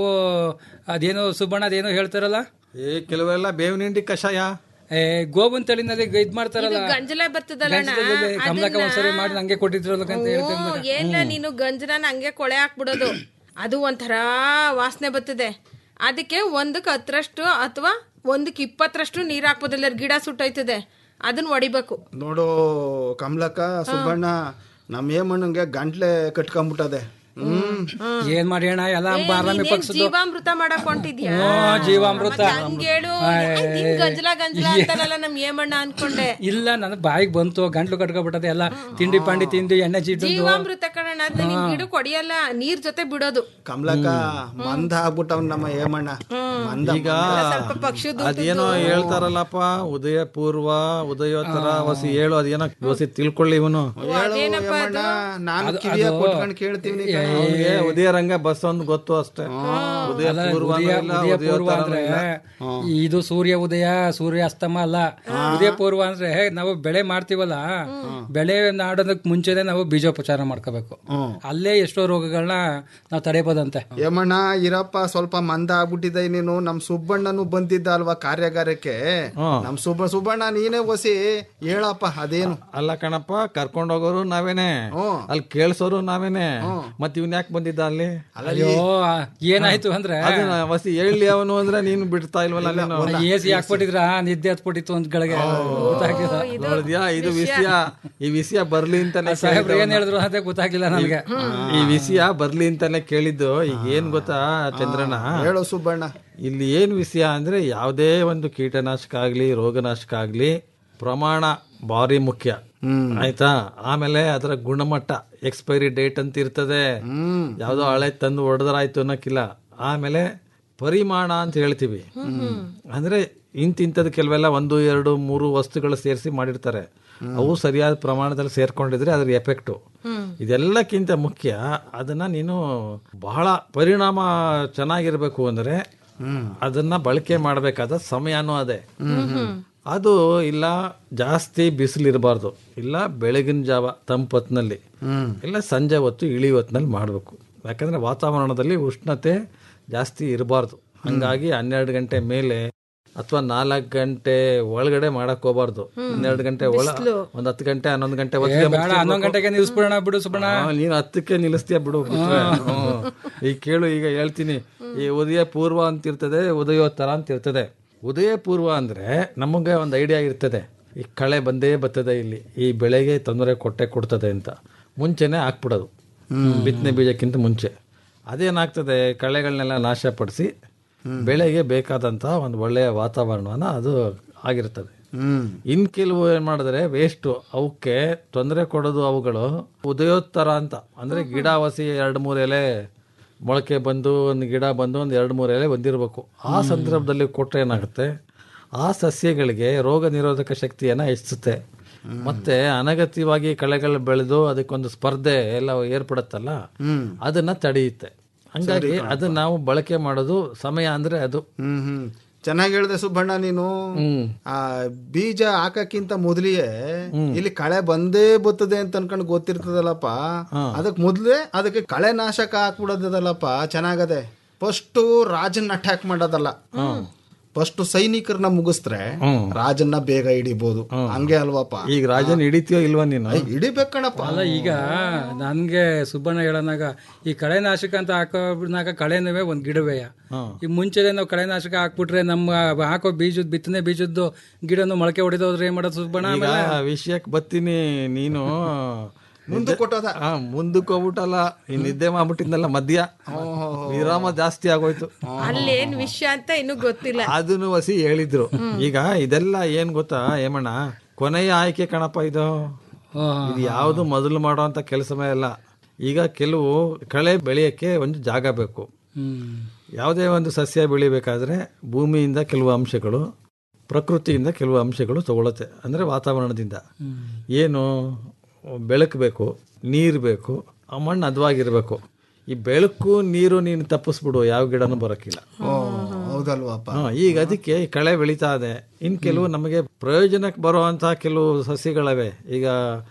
ಅದೇನೋ ಸುಬ್ಬಣ್ಣ ಅದೇನೋ ಹೇಳ್ತಾರಲ್ಲ ಏ ಕೆಲವೆಲ್ಲ ಬೇವಿನ ಹಿಂಡಿ ಕಷಾಯ ಏ ಗೋವಿನ ತಳಿನಲ್ಲಿ ಇದ್ ಮಾಡ್ತಾರಲ್ಲ ಗಂಜಲ ಬರ್ತದಲ್ಲ ಅಣ್ಣ, ಗಂಜಲದಲ್ಲಿ ಕಮಲಕ ಒಂದ್ಸರಿ ಮಾಡಿ ನಂಗೆ ಕೊಟ್ಟಿದ್ರಲ್ಲ ಅಂತ ಹೇಳ್ತೀನಿ ಹ್ಞೂ, ಏನಿಲ್ಲ ನೀನು ಗಂಜಲನ ಹಂಗೆ ಕೊಳೆ ಹಾಕ್ಬಿಡೋದು ಅದು ಒಂಥರ ವಾಸನೆ ಬರ್ತದೆ ಅದಕ್ಕೆ ಒಂದಕ್ಕೆ ಹತ್ತರಷ್ಟು ಅಥವಾ ಒಂದಕ್ಕೆ ಇಪ್ಪತ್ತರಷ್ಟು ನೀರ್ ಹಾಕ್ಬೋದಿಲ್ಲ ಗಿಡ ಸುಟ್ಟೋಯ್ತದೆ ಅದನ್ನ ಹೊಡಿಬೇಕು ನೋಡು ಕಮಲಕ್ಕ ಸುಬ್ಬಣ್ಣ ನಮ್ಮ ಏಮಣ್ಣಂಗೆ ಗಂಟ್ಲೆ ಕಟ್ಕೊಂಬಿಟ್ಟದೆ ಹ್ಮ್ ಏನ್ ಮಾಡಿ ಅಣ್ಣ ಎಲ್ಲ ಬಾರಾಮಿ ನೀನೇನ್ ಪಕ್ಷದ್ದು ಜೀವಾಮೃತ ಮಾಡಕ್ ಹೊಂಟಿದ್ಯಾ ಓ, ಜೀವಾಮೃತ. ಮತ್ತೆ ಹಂಗೇಳು ನಿನ್ ಗಂಜಲ ಗಂಜಲ ಅಂತಾರಲ್ಲ ನಮ್ ಏಮಣ್ಣ ಅನ್ಕೊಂಡೆ ಇಲ್ಲ ನನ್ನ ಬಾಯಿಗೆ ಬಂತು ಗಂಟ್ಲು ಕಟ್ಕೊಬಿಟ್ಟದೆ ಎಲ್ಲ ತಿಂಡಿ ಪಾಂಡಿ ತಿಂದು ಎಣ್ಣೆ ಚೀಟು ಜೀವಾಮೃತ ಕಣ ಅದ್ನ ನಿನ್ ಗಿಡಕ್ ಹೊಡಿಯಲ್ಲ ನೀರ್ ಜೊತೆ ಬಿಡೋದು ಕಮಲಕ್ಕ ಮಂದ ಆಗ್ಬಿಟ್ಟವ್ ನಮ್ಮ ಏಮಣ್ಣ ಮಂದ ಈಗ ಸ್ವಲ್ಪ ಪಕ್ಷಿದು ಅದೇನೋ ಹೇಳ್ತಾರಲ್ಲಪ್ಪ ಉದಯ ಪೂರ್ವ ಉದಯೋತ್ತರ ವಸಿ ಹೇಳು ಅದೇನೋ ವಸಿ ತಿಳ್ಕೊಳ್ಳಿ ಇವನು ಹೇಳು ಏಮಣ್ಣ ನಾನು ಕಿವಿಯ ಕೊಟ್ಕೊಂಡು ಕೇಳ್ತೀವಿ ಅವ್ನಿಗೆ ಉದಯ ರಂಗ ಬಸ್ ಒಂದು ಗೊತ್ತು ಅಷ್ಟೇ ಉದಯ ಅಲ್ಲ, ಪೂರ್ವ ಉದಯ ಇಲ್ಲ, ಉದಯ ಉದಯೋತ್ತರ ಪೂರ್ವ ಅಂದ್ರೆ ಇಲ್ಲ. ಇದು ಸೂರ್ಯ ಉದಯ ಸೂರ್ಯ ಅಸ್ತಮ ಅಲ್ಲ ಉದಯ ಪೂರ್ವ ಅಂದ್ರೆ ನಾವು ಬೆಳೆ ಮಾಡ್ತೀವಲ್ಲ ಬೆಳೆ ನಾಡೋದಕ್ ಮುಂಚೆನೆ ನಾವು ಬೀಜೋಪಚಾರ ಮಾಡ್ಕೋಬೇಕು ಅಲ್ಲೇ ಎಷ್ಟೋ ರೋಗಗಳನ್ನ ನಾವು ತಡೆಬೋದಂತೆ ಏಮಣ್ಣ ಇರಪ್ಪ ಸ್ವಲ್ಪ ಮಂದ ಆಗ್ಬಿಟ್ಟಿದೆ ನೀನು ನಮ್ ಸುಬ್ಬಣ್ಣನು ಬಂದಿದ್ದ ಅಲ್ವಾ ಕಾರ್ಯಾಗಾರಕ್ಕೆ ನಮ್ ಸುಬ್ಬ ಸುಬ್ಬಣ್ಣ ನೀನೇ ಒಸಿ ಹೇಳಪ್ಪ ಅದೇನು ಅಲ್ಲ ಕಣಪ್ಪ ಕರ್ಕೊಂಡ್ ಹೋಗೋರು ನಾವೇನೆ ಅಲ್ಲಿ ಕೇಳ್ಸೋರು ನಾವೇನೆ ಮತ್ ಇವ್ನ ಯಾಕೆ ಬಂದಿದ್ದ ಅಲ್ಲಿ ಅಯ್ಯೋ ಏನಾಯ್ತು ಅಂದ್ರೆ ಅದನ್ನ ವಸಿ ಹೇಳಿ ಅವನು ಅಂದ್ರೆ ನೀನು ಬಿಡ್ತಾ ಇಲ್ವಲ್ಲ ನೀನು ಎ ಸಿ ಹಾಕ್ಬಿಟ್ಟಿದ್ರ ನಿದ್ದೆ ಹತ್ಬಿಟ್ಟಿತ್ತು ಒಂದ್ ಗಳಿಗೆ ಗೊತ್ತಾಗಿಲ್ಲ ನೋಡಿದ್ಯಾ ಇದು ವಿಷಯ ಈ ವಿಷಯ ಬರ್ಲಿ ಅಂತಾನೆ ಸಾಹೇಬ್ರು ಏನ್ ಕೇಳಿದ್ದು ಹೇಳಿದ್ರು ಅಂತ ಗೊತ್ತಾಗ್ಲಿಲ್ಲ ನನಗೆ ಈ ವಿಷಯ ಬರ್ಲಿ ಅಂತಾನೆ ಕೇಳಿದ್ದು ಈಗ ಏನ್ ಗೊತ್ತಾ ಚಂದ್ರಣ್ಣ ಹೇಳು ಸುಬ್ಬಣ್ಣ ಇಲ್ಲಿ ಏನ್ ವಿಷಯ ಅಂದ್ರೆ ಯಾವುದೇ ಒಂದು ಕೀಟನಾಶಕ ಆಗ್ಲಿ ರೋಗನಾಶಕ ಆಗ್ಲಿ ಪ್ರಮಾಣ ಭಾರಿ ಮುಖ್ಯ ಆಯ್ತಾ ಆಮೇಲೆ ಅದರ ಗುಣಮಟ್ಟ ಎಕ್ಸ್ಪೈರಿ ಡೇಟ್ ಅಂತ ಇರ್ತದೆ ಯಾವ್ದೋ ಹಳೆ ತಂದು ಹೊಡೆದ್ರಾಯ್ತು ಅನ್ನೋಕ್ಕಿಲ್ಲ ಆಮೇಲೆ ಪರಿಮಾಣ ಅಂತ ಹೇಳ್ತೀವಿ ಅಂದ್ರೆ ಇಂತಿಂತದ್ ಕೆಲವೆಲ್ಲ ಒಂದು ಎರಡು ಮೂರು ವಸ್ತುಗಳು ಸೇರಿಸಿ ಮಾಡಿರ್ತಾರೆ ಅವು ಸರಿಯಾದ ಪ್ರಮಾಣದಲ್ಲಿ ಸೇರ್ಕೊಂಡಿದ್ರೆ ಅದ್ರ ಎಫೆಕ್ಟು ಇದೆಲ್ಲಕ್ಕಿಂತ ಮುಖ್ಯ ಅದನ್ನ ನೀನು ಬಹಳ ಪರಿಣಾಮ ಚೆನ್ನಾಗಿರ್ಬೇಕು ಅಂದ್ರೆ ಅದನ್ನ ಬಳಕೆ ಮಾಡಬೇಕಾದ ಸಮಯನೂ ಅದೇ ಅದು ಇಲ್ಲ ಜಾಸ್ತಿ ಬಿಸಿಲು ಇರಬಾರ್ದು ಇಲ್ಲ ಬೆಳಗಿನ ಜಾವ ತಂಪೊತ್ನಲ್ಲಿ ಇಲ್ಲ ಸಂಜೆ ಹೊತ್ತು ಇಳಿ ಹೊತ್ತಿನಲ್ಲಿ ಮಾಡಬೇಕು ಯಾಕಂದ್ರೆ ವಾತಾವರಣದಲ್ಲಿ ಉಷ್ಣತೆ ಜಾಸ್ತಿ ಇರಬಾರ್ದು ಹಂಗಾಗಿ ಹನ್ನೆರಡು ಗಂಟೆ ಮೇಲೆ ಅಥವಾ ನಾಲ್ಕು ಗಂಟೆ ಒಳಗಡೆ ಮಾಡಕ್ ಹೋಗ್ಬಾರ್ದು ಹನ್ನೆರಡು ಗಂಟೆ ಒಳ ಒಂದ್ ಹತ್ತು ಗಂಟೆ ಹನ್ನೊಂದು ಗಂಟೆ ಏ, ಹೊತ್ತಿಗೆ ಬೇಡ ಹನ್ನೊಂದು ಗಂಟೆಗೆ ನಿಲ್ಸ್ಬಿಡೋಣ ಬಿಡು ಸುಬ್ಬಣ್ಣ ಆ, ನೀನ್ ಹತ್ತಕ್ಕೆ ನಿಲ್ಲಿಸ್ತೀಯ ಬಿಡು ಬಿಟ್ರೆ. ಹ್ಮ್. ಈಗ ಕೇಳು ಈಗ ಹೇಳ್ತೀನಿ ಈ ಉದಯ ಪೂರ್ವ ಅಂತ ಇರ್ತದೆ ಉದಯೋತ್ತರ ಅಂತ ಇರ್ತದೆ ಉದಯ ಪೂರ್ವ ಅಂದ್ರೆ ನಮಗೆ ಒಂದು ಐಡಿಯಾ ಇರ್ತದೆ ಈ ಕಳೆ ಬಂದೇ ಬರ್ತದೆ ಇಲ್ಲಿ ಈ ಬೆಳೆಗೆ ತೊಂದರೆ ಕೊಟ್ಟೆ ಕೊಡ್ತದೆ ಅಂತ ಮುಂಚೆನೆ ಹಾಕ್ಬಿಡೋದು ಬಿತ್ತನೆ ಬೀಜಕ್ಕಿಂತ ಮುಂಚೆ ಅದೇನಾಗ್ತದೆ ಕಳೆಗಳನ್ನೆಲ್ಲ ನಾಶಪಡಿಸಿ ಬೆಳೆಗೆ ಬೇಕಾದಂತಹ ಒಂದು ಒಳ್ಳೆಯ ವಾತಾವರಣವನ್ನ ಅದು ಆಗಿರ್ತದೆ ಇನ್ ಕೆಲವು ಏನ್ ಮಾಡಿದ್ರೆ ವೇಸ್ಟ್ ಅವಕ್ಕೆ ತೊಂದರೆ ಕೊಡೋದು ಅವುಗಳು ಉದಯೋತ್ತರ ಅಂತ ಅಂದ್ರೆ ಗಿಡ ವಸಿ ಎರಡು ಮೂರು ಎಲೆ ಮೊಳಕೆ ಬಂದು ಒಂದು ಗಿಡ ಬಂದು ಒಂದು ಎರಡು ಮೂರು ಎಲೆ ಬಂದಿರಬೇಕು ಆ ಸಂದರ್ಭದಲ್ಲಿ ಕೊಟ್ಟರೆ ಏನಾಗುತ್ತೆ ಆ ಸಸ್ಯಗಳಿಗೆ ರೋಗ ನಿರೋಧಕ ಶಕ್ತಿಯನ್ನ ಹೆಚ್ಚಿಸುತ್ತೆ ಮತ್ತೆ ಅನಗತ್ಯವಾಗಿ ಕಳೆಗಳು ಬೆಳೆದು ಅದಕ್ಕೊಂದು ಸ್ಪರ್ಧೆ ಎಲ್ಲ ಏರ್ಪಡುತ್ತಲ್ಲ ಅದನ್ನ ತಡೆಯುತ್ತೆ ಹಂಗಾಗಿ ಅದನ್ನ ನಾವು ಬಳಕೆ ಮಾಡೋದು ಸಮಯ ಅಂದ್ರೆ ಅದು ಹ್ಮ್ ಹ್ಮ್ ಚೆನ್ನಾಗಿ ಹೇಳ್ದೆ ಸುಬ್ಬಣ್ಣ ನೀನು ಆ ಬೀಜ ಹಾಕಕ್ಕಿಂತ ಮೊದಲಿಗೆ ಇಲ್ಲಿ ಕಳೆ ಬಂದೇ ಬರ್ತದೆ ಅಂತ ಅನ್ಕೊಂಡು ಗೊತ್ತಿರ್ತದಲ್ಲಪ್ಪ ಅದಕ್ ಮೊದ್ಲೇ ಅದಕ್ಕೆ ಕಳೆ ನಾಶಕ ಹಾಕ್ಬಿಡೋದಲ್ಲಪ್ಪ ಚೆನ್ನಾಗದೆ ಫಸ್ಟ್ ರಾಜನ್ ಅಟ್ಯಾಕ್ ಮಾಡೋದಲ್ಲ ಫಸ್ಟ್ ಸೈನಿಕರನ್ನ ಮುಗಿಸ್ತ್ರೆ ರಾಜನ್ನ ಬೇಗ ಹಿಡಿಬಹುದು ಹಂಗೆ ಅಲ್ವಾಪ ಈಗ ರಾಜನ್ ಹಿಡಿತೀಯೋ ಇಲ್ವಾ ನೀನು ಹಿಡಿಬೇಕಣಪ್ಪ ಅಲ್ಲ ಈಗ ನನ್ಗೆ ಸುಬ್ಬಣ್ಣ ಹೇಳೋನಾಗ ಈ ಕಳೆನಾಶಕ ಅಂತ ಹಾಕೋನಾಗ ಕಳೆನವೇ ಒಂದ್ ಗಿಡವೇ ಈ ಮುಂಚೆನೆ ನಾವು ಕಳೆನಾಶಕ ಹಾಕ್ಬಿಟ್ರೆ ನಮ್ಮ ಹಾಕೋ ಬೀಜದ ಬಿತ್ತನೆ ಬೀಜದ್ದು ಗಿಡನು ಮೊಳಕೆ ಹೊಡೆದೋದ್ರೆ ಏನ್ ಮಾಡೋದು ಸುಬ್ಬಣ್ಣ ಈಗ ಆಮೇಲೆ ವಿಷಯಕ್ಕೆ ಬರ್ತೀನಿ ನೀನು ಮುಂದಕ್ಕೆ ಕೊಟ್ಟೋದ ಆ, ಮುಂದಕ್ಕೆ ಹೋಗ್ಬಿಟ್ಟಲ್ಲ ಈ ನಿದ್ದೆ ಮಾಡ್ಬಿಟ್ಟಿದ್ನಲ್ಲ ಮಧ್ಯ ವಿರಾಮ ಜಾಸ್ತಿ ಆಗೋಯ್ತು ಅಲ್ಲೇನ್ ವಿಷಯ ಅಂತ ಇನ್ನೂ ಗೊತ್ತಿಲ್ಲ ಅದನ್ನು ವಸಿ ಹೇಳಿದ್ರು ಈಗ ಇದೆಲ್ಲ ಏನ್ ಗೊತ್ತಾ ಏಮಣ್ಣ ಕೊನೆಯ ಆಯ್ಕೆ ಕಣಪ್ಪ ಇದು ಇದು ಯಾವುದು ಮೊದಲು ಮಾಡುವಂತ ಕೆಲಸವೇ ಅಲ್ಲ ಈಗ ಕೆಲವು ಕಳೆ ಬೆಳೆಯಕ್ಕೆ ಒಂದು ಜಾಗ ಬೇಕು ಯಾವುದೇ ಒಂದು ಸಸ್ಯ ಬೆಳಿಬೇಕಾದ್ರೆ ಭೂಮಿಯಿಂದ ಕೆಲವು ಅಂಶಗಳು ಪ್ರಕೃತಿಯಿಂದ ಕೆಲವು ಅಂಶಗಳು ತಗೊಳುತ್ತೆ ಅಂದರೆ ವಾತಾವರಣದಿಂದ ಏನು ಬೆಳಕು ಬೇಕು ನೀರು ಬೇಕು ಆ ಮಣ್ಣು ಹದವಾಗಿರ್ಬೇಕು ಈ ಬೆಳಕು ನೀರು ನೀನು ತಪ್ಪಿಸ್ಬಿಡು ಯಾವ ಗಿಡನೂ ಬರೋಕ್ಕಿಲ್ಲ ಹೌದಲ್ವಾಪ ಹಾ, ಈಗ ಅದಕ್ಕೆ ಈ ಕಳೆ ಬೆಳೀತಾ ಇದೆ ಇನ್ ಕೆಲವು ನಮಗೆ ಪ್ರಯೋಜನಕ್ಕೆ ಬರುವಂತಹ ಕೆಲವು ಸಸ್ಯಗಳವೆ ಈಗ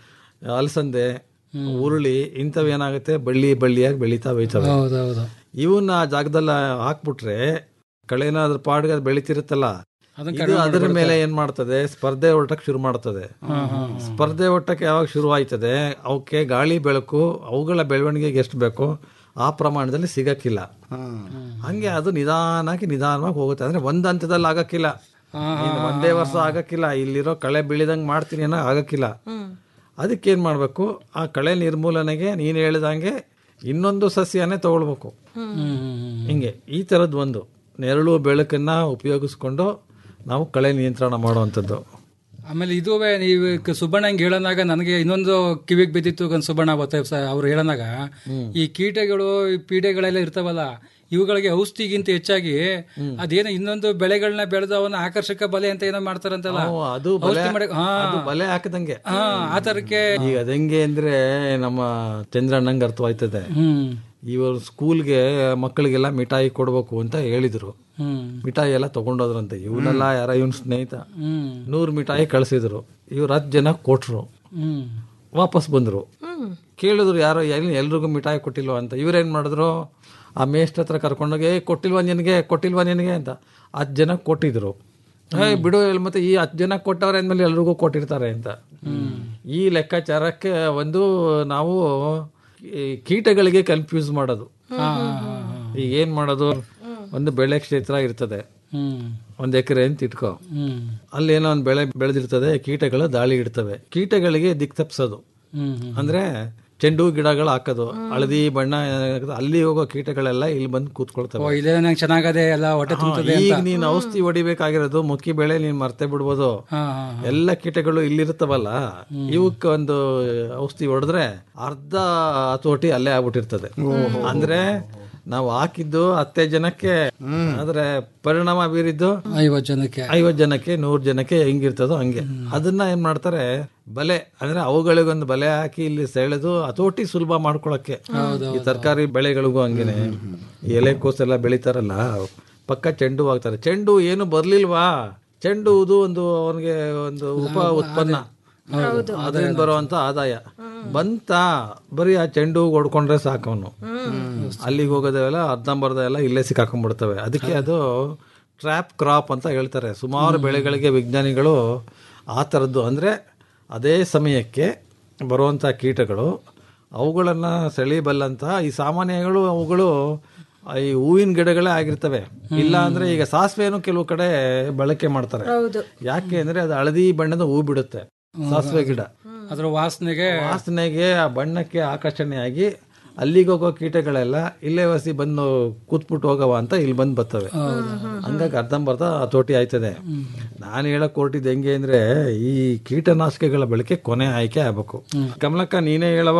ಅಲಸಂದೆ ಉರುಳಿ ಇಂಥವು ಏನಾಗುತ್ತೆ ಬಳ್ಳಿ ಬಳ್ಳಿಯಾಗಿ ಬೆಳೀತಾ ಹೋಯ್ತವೆ ಹೌದೌದು ಇವನ್ನ ಆ ಜಾಗದಲ್ಲ ಹಾಕ್ಬಿಟ್ರೆ ಕಳೆನ ಅದ್ರ ಪಾಡ್ಗೆ ಅದು ಬೆಳಿತಿರುತ್ತಲ್ಲ ಅದನ್ನ ಇದು ಕಡಿಮೆ ಅದರ ಮಾಡ್ಬಿಡುತ್ತೆ. ಮೇಲೆ ಏನ್ ಮಾಡ್ತದೆ ಸ್ಪರ್ಧೆ ಒಟ್ಟಕ್ಕೆ ಶುರು ಮಾಡ್ತದೆ ಸ್ಪರ್ಧೆ ಒಟ್ಟಕ್ಕೆ ಯಾವಾಗ ಶುರು ಆಯ್ತದೆ ಅವಕ್ಕೆ ಗಾಳಿ ಬೆಳಕು ಅವುಗಳ ಬೆಳವಣಿಗೆಗೆ ಎಷ್ಟು ಬೇಕೋ ಆ ಪ್ರಮಾಣದಲ್ಲಿ ಸಿಗಕ್ಕಿಲ್ಲ ಹಂಗೆ ಅದು ನಿಧಾನಕ್ಕೆ ನಿಧಾನವಾಗಿ ಹೋಗುತ್ತೆ ಅಂದ್ರೆ ಒಂದ್ ಹಂತದಲ್ಲಿ ಆಗಕ್ಕಿಲ್ಲ ಇನ್ನು ಒಂದೇ ವರ್ಷ ಆಗಕ್ಕಿಲ್ಲ ಇಲ್ಲಿರೋ ಕಳೆ ಬೆಳಿದಂಗ್ ಮಾಡ್ತೀನಿ ಅನ್ನೋ ಆಗಕ್ಕಿಲ್ಲ ಅದಕ್ಕೇನ್ ಮಾಡ್ಬೇಕು ಆ ಕಳೆ ನಿರ್ಮೂಲನೆಗೆ ನೀನು ಹೇಳಿದಂಗೆ ಇನ್ನೊಂದು ಸಸ್ಯನೇ ತಗೊಳ್ಬೇಕು ಹಿಂಗೆ ಈ ಥರದ್ದು ಒಂದು ನೆರಳು ಬೆಳಕನ್ನ ಉಪಯೋಗಿಸ್ಕೊಂಡು ನಾವು ಕಳೆ ನಿಯಂತ್ರಣ ಮಾಡುವಂಥದ್ದು ಆಮೇಲೆ ಇದುವೇ ನೀವು ಕ- ಸುಬ್ಬಣ್ಣ ಹಿಂಗ್ ಹೇಳನಾಗ ನನಗೆ ಇನ್ನೊಂದು ಕಿವಿಗೆ ಬಿದ್ದಿತ್ತು ಗನ್ ಸುಬ್ಬಣ್ಣ ಅವತ್ತೆ ಸ- ಅವ್ರು ಹೇಳನಾಗ ಈ ಕೀಟಗಳು ಈ ಪೀಡೆಗಳೆಲ್ಲ ಇರ್ತಾವಲ್ಲ ಇವುಗಳಿಗೆ ಔಷಧಿಗಿಂತ ಹೆಚ್ಚಾಗಿ ಅದೇನೋ ಇನ್ನೊಂದು ಬೆಳೆಗಳನ್ನ ಬೆಳೆದು ಅವನ್ನ ಆಕರ್ಷಕ ಬಲೆ ಅಂತ ಏನೋ ಮಾಡ್ತಾರಂತಲ್ಲ ಓ, ಅದು ಬಲೆ ಔಷಧಿ ಮಾಡಿ ಹಾ ಅದು ಬಲೆ ಹಾಕದಂಗೆ ಹಾ ಆ ತರಕ್ಕೆ ಈಗ ಅದಂಗೆ ಅಂದ್ರೆ ನಮ್ಮ ಚಂದ್ರಣ್ಣಂಗೆ ಅರ್ಥವಾಯ್ತದೆ ಹ್ಮ್ ಇವರು ಸ್ಕೂಲ್ಗೆ ಮಕ್ಕಳಿಗೆಲ್ಲ ಮಿಠಾಯಿ ಕೊಡ್ಬೇಕು ಅಂತ ಹೇಳಿದ್ರು ಹ್ಮ್ ಮಿಠಾಯಿ ಎಲ್ಲ ತಗೊಂಡೋದ್ರಂತೆ ಇವನೆಲ್ಲ ಯಾರ ಇವನ್ ಸ್ನೇಹಿತ ಹ್ಮ್ ನೂರು ಮಿಠಾಯಿ ಕಳಿಸಿದ್ರು ಇವ್ರು ಹತ್ತು ಜನ ಕೊಟ್ರು ಹ್ಮ್ ವಾಪಸ್ ಬಂದ್ರು ಕೇಳಿದ್ರು ಯಾರೋ ಎಲ್ ಎಲ್ರಿಗೂ ಮಿಠಾಯಿ ಕೊಟ್ಟಿಲ್ವಾ ಅಂತ ಇವ್ರೇನ್ ಮಾಡಿದ್ರು ಆ ಮೇಷ್ಟ್ರ ಹತ್ರ ಕರ್ಕೊಂಡೋಗಿ "ಏ, ಕೊಟ್ಟಿಲ್ವಾ ನಿನಗೆ ಕೊಟ್ಟಿಲ್ವಾ ನಿನಗೆ ಅಂತ ಹತ್ತು ಜನ ಕೊಟ್ಟಿದ್ರು ಏ ಬಿಡು ಎಲ್ ಮತ್ತೆ ಈ ಹತ್ತು ಜನ ಕೊಟ್ಟವ್ರೆ ಅಂದ್ಮೇಲೆ ಎಲ್ರಿಗೂ ಕೊಟ್ಟಿರ್ತಾರೆ ಅಂತ ಈ ಲೆಕ್ಕಾಚಾರಕ್ಕೆ ಒಂದು ನಾವು ಈ ಕೀಟಗಳಿಗೆ ಕನ್ಫ್ಯೂಸ್ ಮಾಡೋದು ಈಗ ಏನ್ ಮಾಡೋದು ಒಂದು ಬೆಳೆ ಕ್ಷೇತ್ರ ಇರ್ತದೆ ಹ್ಮ್ ಒಂದ್ ಎಕರೆ ಅಂತ ಇಟ್ಕೋ ಹ್ಮ್ ಅಲ್ಲಿ ಏನೋ ಒಂದು ಬೆಳೆ ಬೆಳೆದಿರ್ತದೆ ಕೀಟಗಳು ದಾಳಿ ಇಡ್ತವೆ ಕೀಟಗಳಿಗೆ ದಿಕ್ ತಪ್ಸೋದು ಹ್ಮ್ ಹ್ಮ್ ಅಂದ್ರೆ ಚೆಂಡು ಗಿಡಗಳು ಹಾಕೋದು ಹಳದಿ ಬಣ್ಣ ಏನಾಗುತ್ತೆ, ಅಲ್ಲಿ ಹೋಗೋ ಕೀಟಗಳೆಲ್ಲ ಇಲ್ಲಿ ಬಂದು ಕೂತ್ಕೊಳ್ತವೆ ಓ ಇದೇ ನಂಗೆ ಚೆನ್ನಾಗದೆ ಎಲ್ಲ ಹೊಟ್ಟೆ ತುಂಬುತ್ತದೆ ಈಗ ಅಂತ ನೀನ್ ಔಷಧಿ ಹೊಡಿಬೇಕಾಗಿರೋದು ಮುಕ್ಕಿ ಬೆಳೆ ನೀನ್ ಮರ್ತೆ ಬಿಡ್ಬೋದು ಹಾ ಹಾ ಎಲ್ಲ ಕೀಟಗಳು ಇಲ್ಲಿರ್ತಾವಲ್ಲ ಇವಕ್ಕೆ ಒಂದು ಔಷಧಿ ಹೊಡೆದ್ರೆ ಅರ್ಧ ಹತೋಟಿ ಅಲ್ಲೇ ಆಗ್ಬಿಟ್ಟಿರ್ತದೆ ಅಂದ್ರೆ ನಾವು ಹಾಕಿದ್ದು ಹತ್ತೇ ಜನಕ್ಕೆ ಆದ್ರೆ ಪರಿಣಾಮ ಬೀರಿದ್ದು ಐವತ್ತು ಜನಕ್ಕೆ ಐವತ್ ಜನಕ್ಕೆ ನೂರ್ ಜನಕ್ಕೆ ಹೆಂಗಿರ್ತದೋ ಹಂಗೆ ಅದನ್ನ ಏನ್ ಮಾಡ್ತಾರೆ ಬಲೆ ಅಂದ್ರೆ ಅವುಗಳಿಗೊಂದು ಬಲೆ ಹಾಕಿ ಇಲ್ಲಿ ಸೆಳೆದು ಹತೋಟಿ ಸುಲಭ ಮಾಡ್ಕೊಳಕ್ಕೆ ಈ ತರಕಾರಿ ಬೆಳೆಗಳಿಗೂ ಹಂಗೇನೆ ಈ ಎಲೆಕೋಸು ಎಲ್ಲ ಬೆಳಿತಾರಲ್ಲ ಪಕ್ಕ ಚೆಂಡು ಹಾಕ್ತಾರೆ ಚೆಂಡು ಏನು ಬರ್ಲಿಲ್ವಾ ಚೆಂಡು ಹೂದು ಒಂದು ಅವನಿಗೆ ಒಂದು ಉಪ ಉತ್ಪನ್ನ ಅದರಿಂದ ಬರುವಂತ ಆದಾಯ ಬಂತ ಬರೀ ಆ ಚೆಂಡು ಹೂ ಹೊಡ್ಕೊಂಡ್ರೆ ಸಾಕವನು ಅಲ್ಲಿಗೆ ಹೋಗೋದೆಲ್ಲ ಅರ್ಧಂಬರ್ಧ ಎಲ್ಲ ಇಲ್ಲೇ ಸಿಕ್ಕಾಕೊಂಡ್ಬಿಡ್ತವೆ ಅದಕ್ಕೆ ಅದು ಟ್ರ್ಯಾಪ್ ಕ್ರಾಪ್ ಅಂತ ಹೇಳ್ತಾರೆ ಸುಮಾರು ಬೆಳೆಗಳಿಗೆ ವಿಜ್ಞಾನಿಗಳು ಆ ಥರದ್ದು ಅಂದರೆ ಅದೇ ಸಮಯಕ್ಕೆ ಬರುವಂಥ ಕೀಟಗಳು ಅವುಗಳನ್ನು ಸೆಳೀಬಲ್ಲಂತ ಈ ಸಾಮಾನ್ಯಗಳು ಅವುಗಳು ಈ ಹೂವಿನ ಗಿಡಗಳೇ ಆಗಿರ್ತವೆ ಇಲ್ಲ ಅಂದ್ರೆ ಈಗ ಸಾಸಿವೆನು ಕೆಲವು ಕಡೆ ಬಳಕೆ ಮಾಡ್ತಾರೆ ಯಾಕೆ ಅಂದ್ರೆ ಅದು ಹಳದಿ ಬಣ್ಣದ ಹೂ ಬಿಡುತ್ತೆ ಸಾಸಿವೆ ಗಿಡ ಅದ್ರ ವಾಸನೆಗೆ ವಾಸನೆಗೆ ಆ ಬಣ್ಣಕ್ಕೆ ಆಕರ್ಷಣೆಯಾಗಿ ಅಲ್ಲಿಗೆ ಹೋಗೋ ಕೀಟಗಳೆಲ್ಲ ಇಲ್ಲೇ ವಸಿ ಬಂದು ಕೂತ್ಬಿಟ್ಟು ಹೋಗವ ಅಂತ ಇಲ್ಲಿ ಬಂದು ಬರ್ತವೆ ಹಂಗಾಗಿ ಅರ್ಧಂಬರ್ಧ ಹತೋಟಿ ಆಯ್ತದೆ ನಾನು ಹೇಳಕ್ ಹೊರಟಿದ್ದು ಹೆಂಗೆ ಅಂದ್ರೆ ಈ ಕೀಟನಾಶಕಗಳ ಬಳಕೆ ಕೊನೆ ಆಯ್ಕೆ ಆಗ್ಬೇಕು ಕಮಲಕ್ಕ ನೀನೇ ಹೇಳವ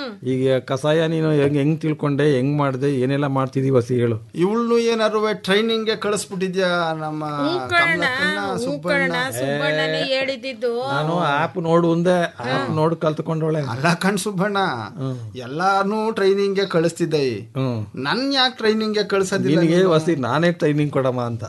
ಈಗ ಕಷಾಯ ನೀನು ಹೆಂಗ್ ಹೆಂಗ್ ತಿಳ್ಕೊಂಡೆ ಹೆಂಗ್ ಮಾಡ್ದೆ ಏನೆಲ್ಲ ಮಾಡ್ತಿದೀವಿ ವಸಿ ಹೇಳು ಇವಳು ಏನಾರು ಟ್ರೈನಿಂಗ್ ಗೆ ಕಳಿಸ್ಬಿಟ್ಟಿದ್ಯಾ ನಮ್ಮ ಕಮಲಕ್ಕನ್ನ ಸುಬ್ಬಣ್ಣ ಸುಬ್ಬಣ್ಣನೇ ಹೇಳಿದ್ದು ನಾನು ಆಪ್ ನೋಡು ಒಂದೇ ಆಪ್ ನೋಡ್ ಕಲ್ತ್ಕೊಂಡವಳೆ ಅಲ್ಲ ಕಣ್ ಸುಬ್ಬಣ್ಣ ಎಲ್ಲಾನು ಟ್ರೈನಿಂಗ್ ಗೆ ಕಳಿಸ್ತಿದ್ದೆ ಹ್ಮ್ ನನ್ ಯಾಕೆ ಟ್ರೈನಿಂಗ್ ಗೆ ಕಳ್ಸೋದಿಲ್ಲ ನಿನಗೆ ವಸಿ ನಾನೇ ಟ್ರೈನಿಂಗ್ ಕೊಡಮ್ಮ ಅಂತ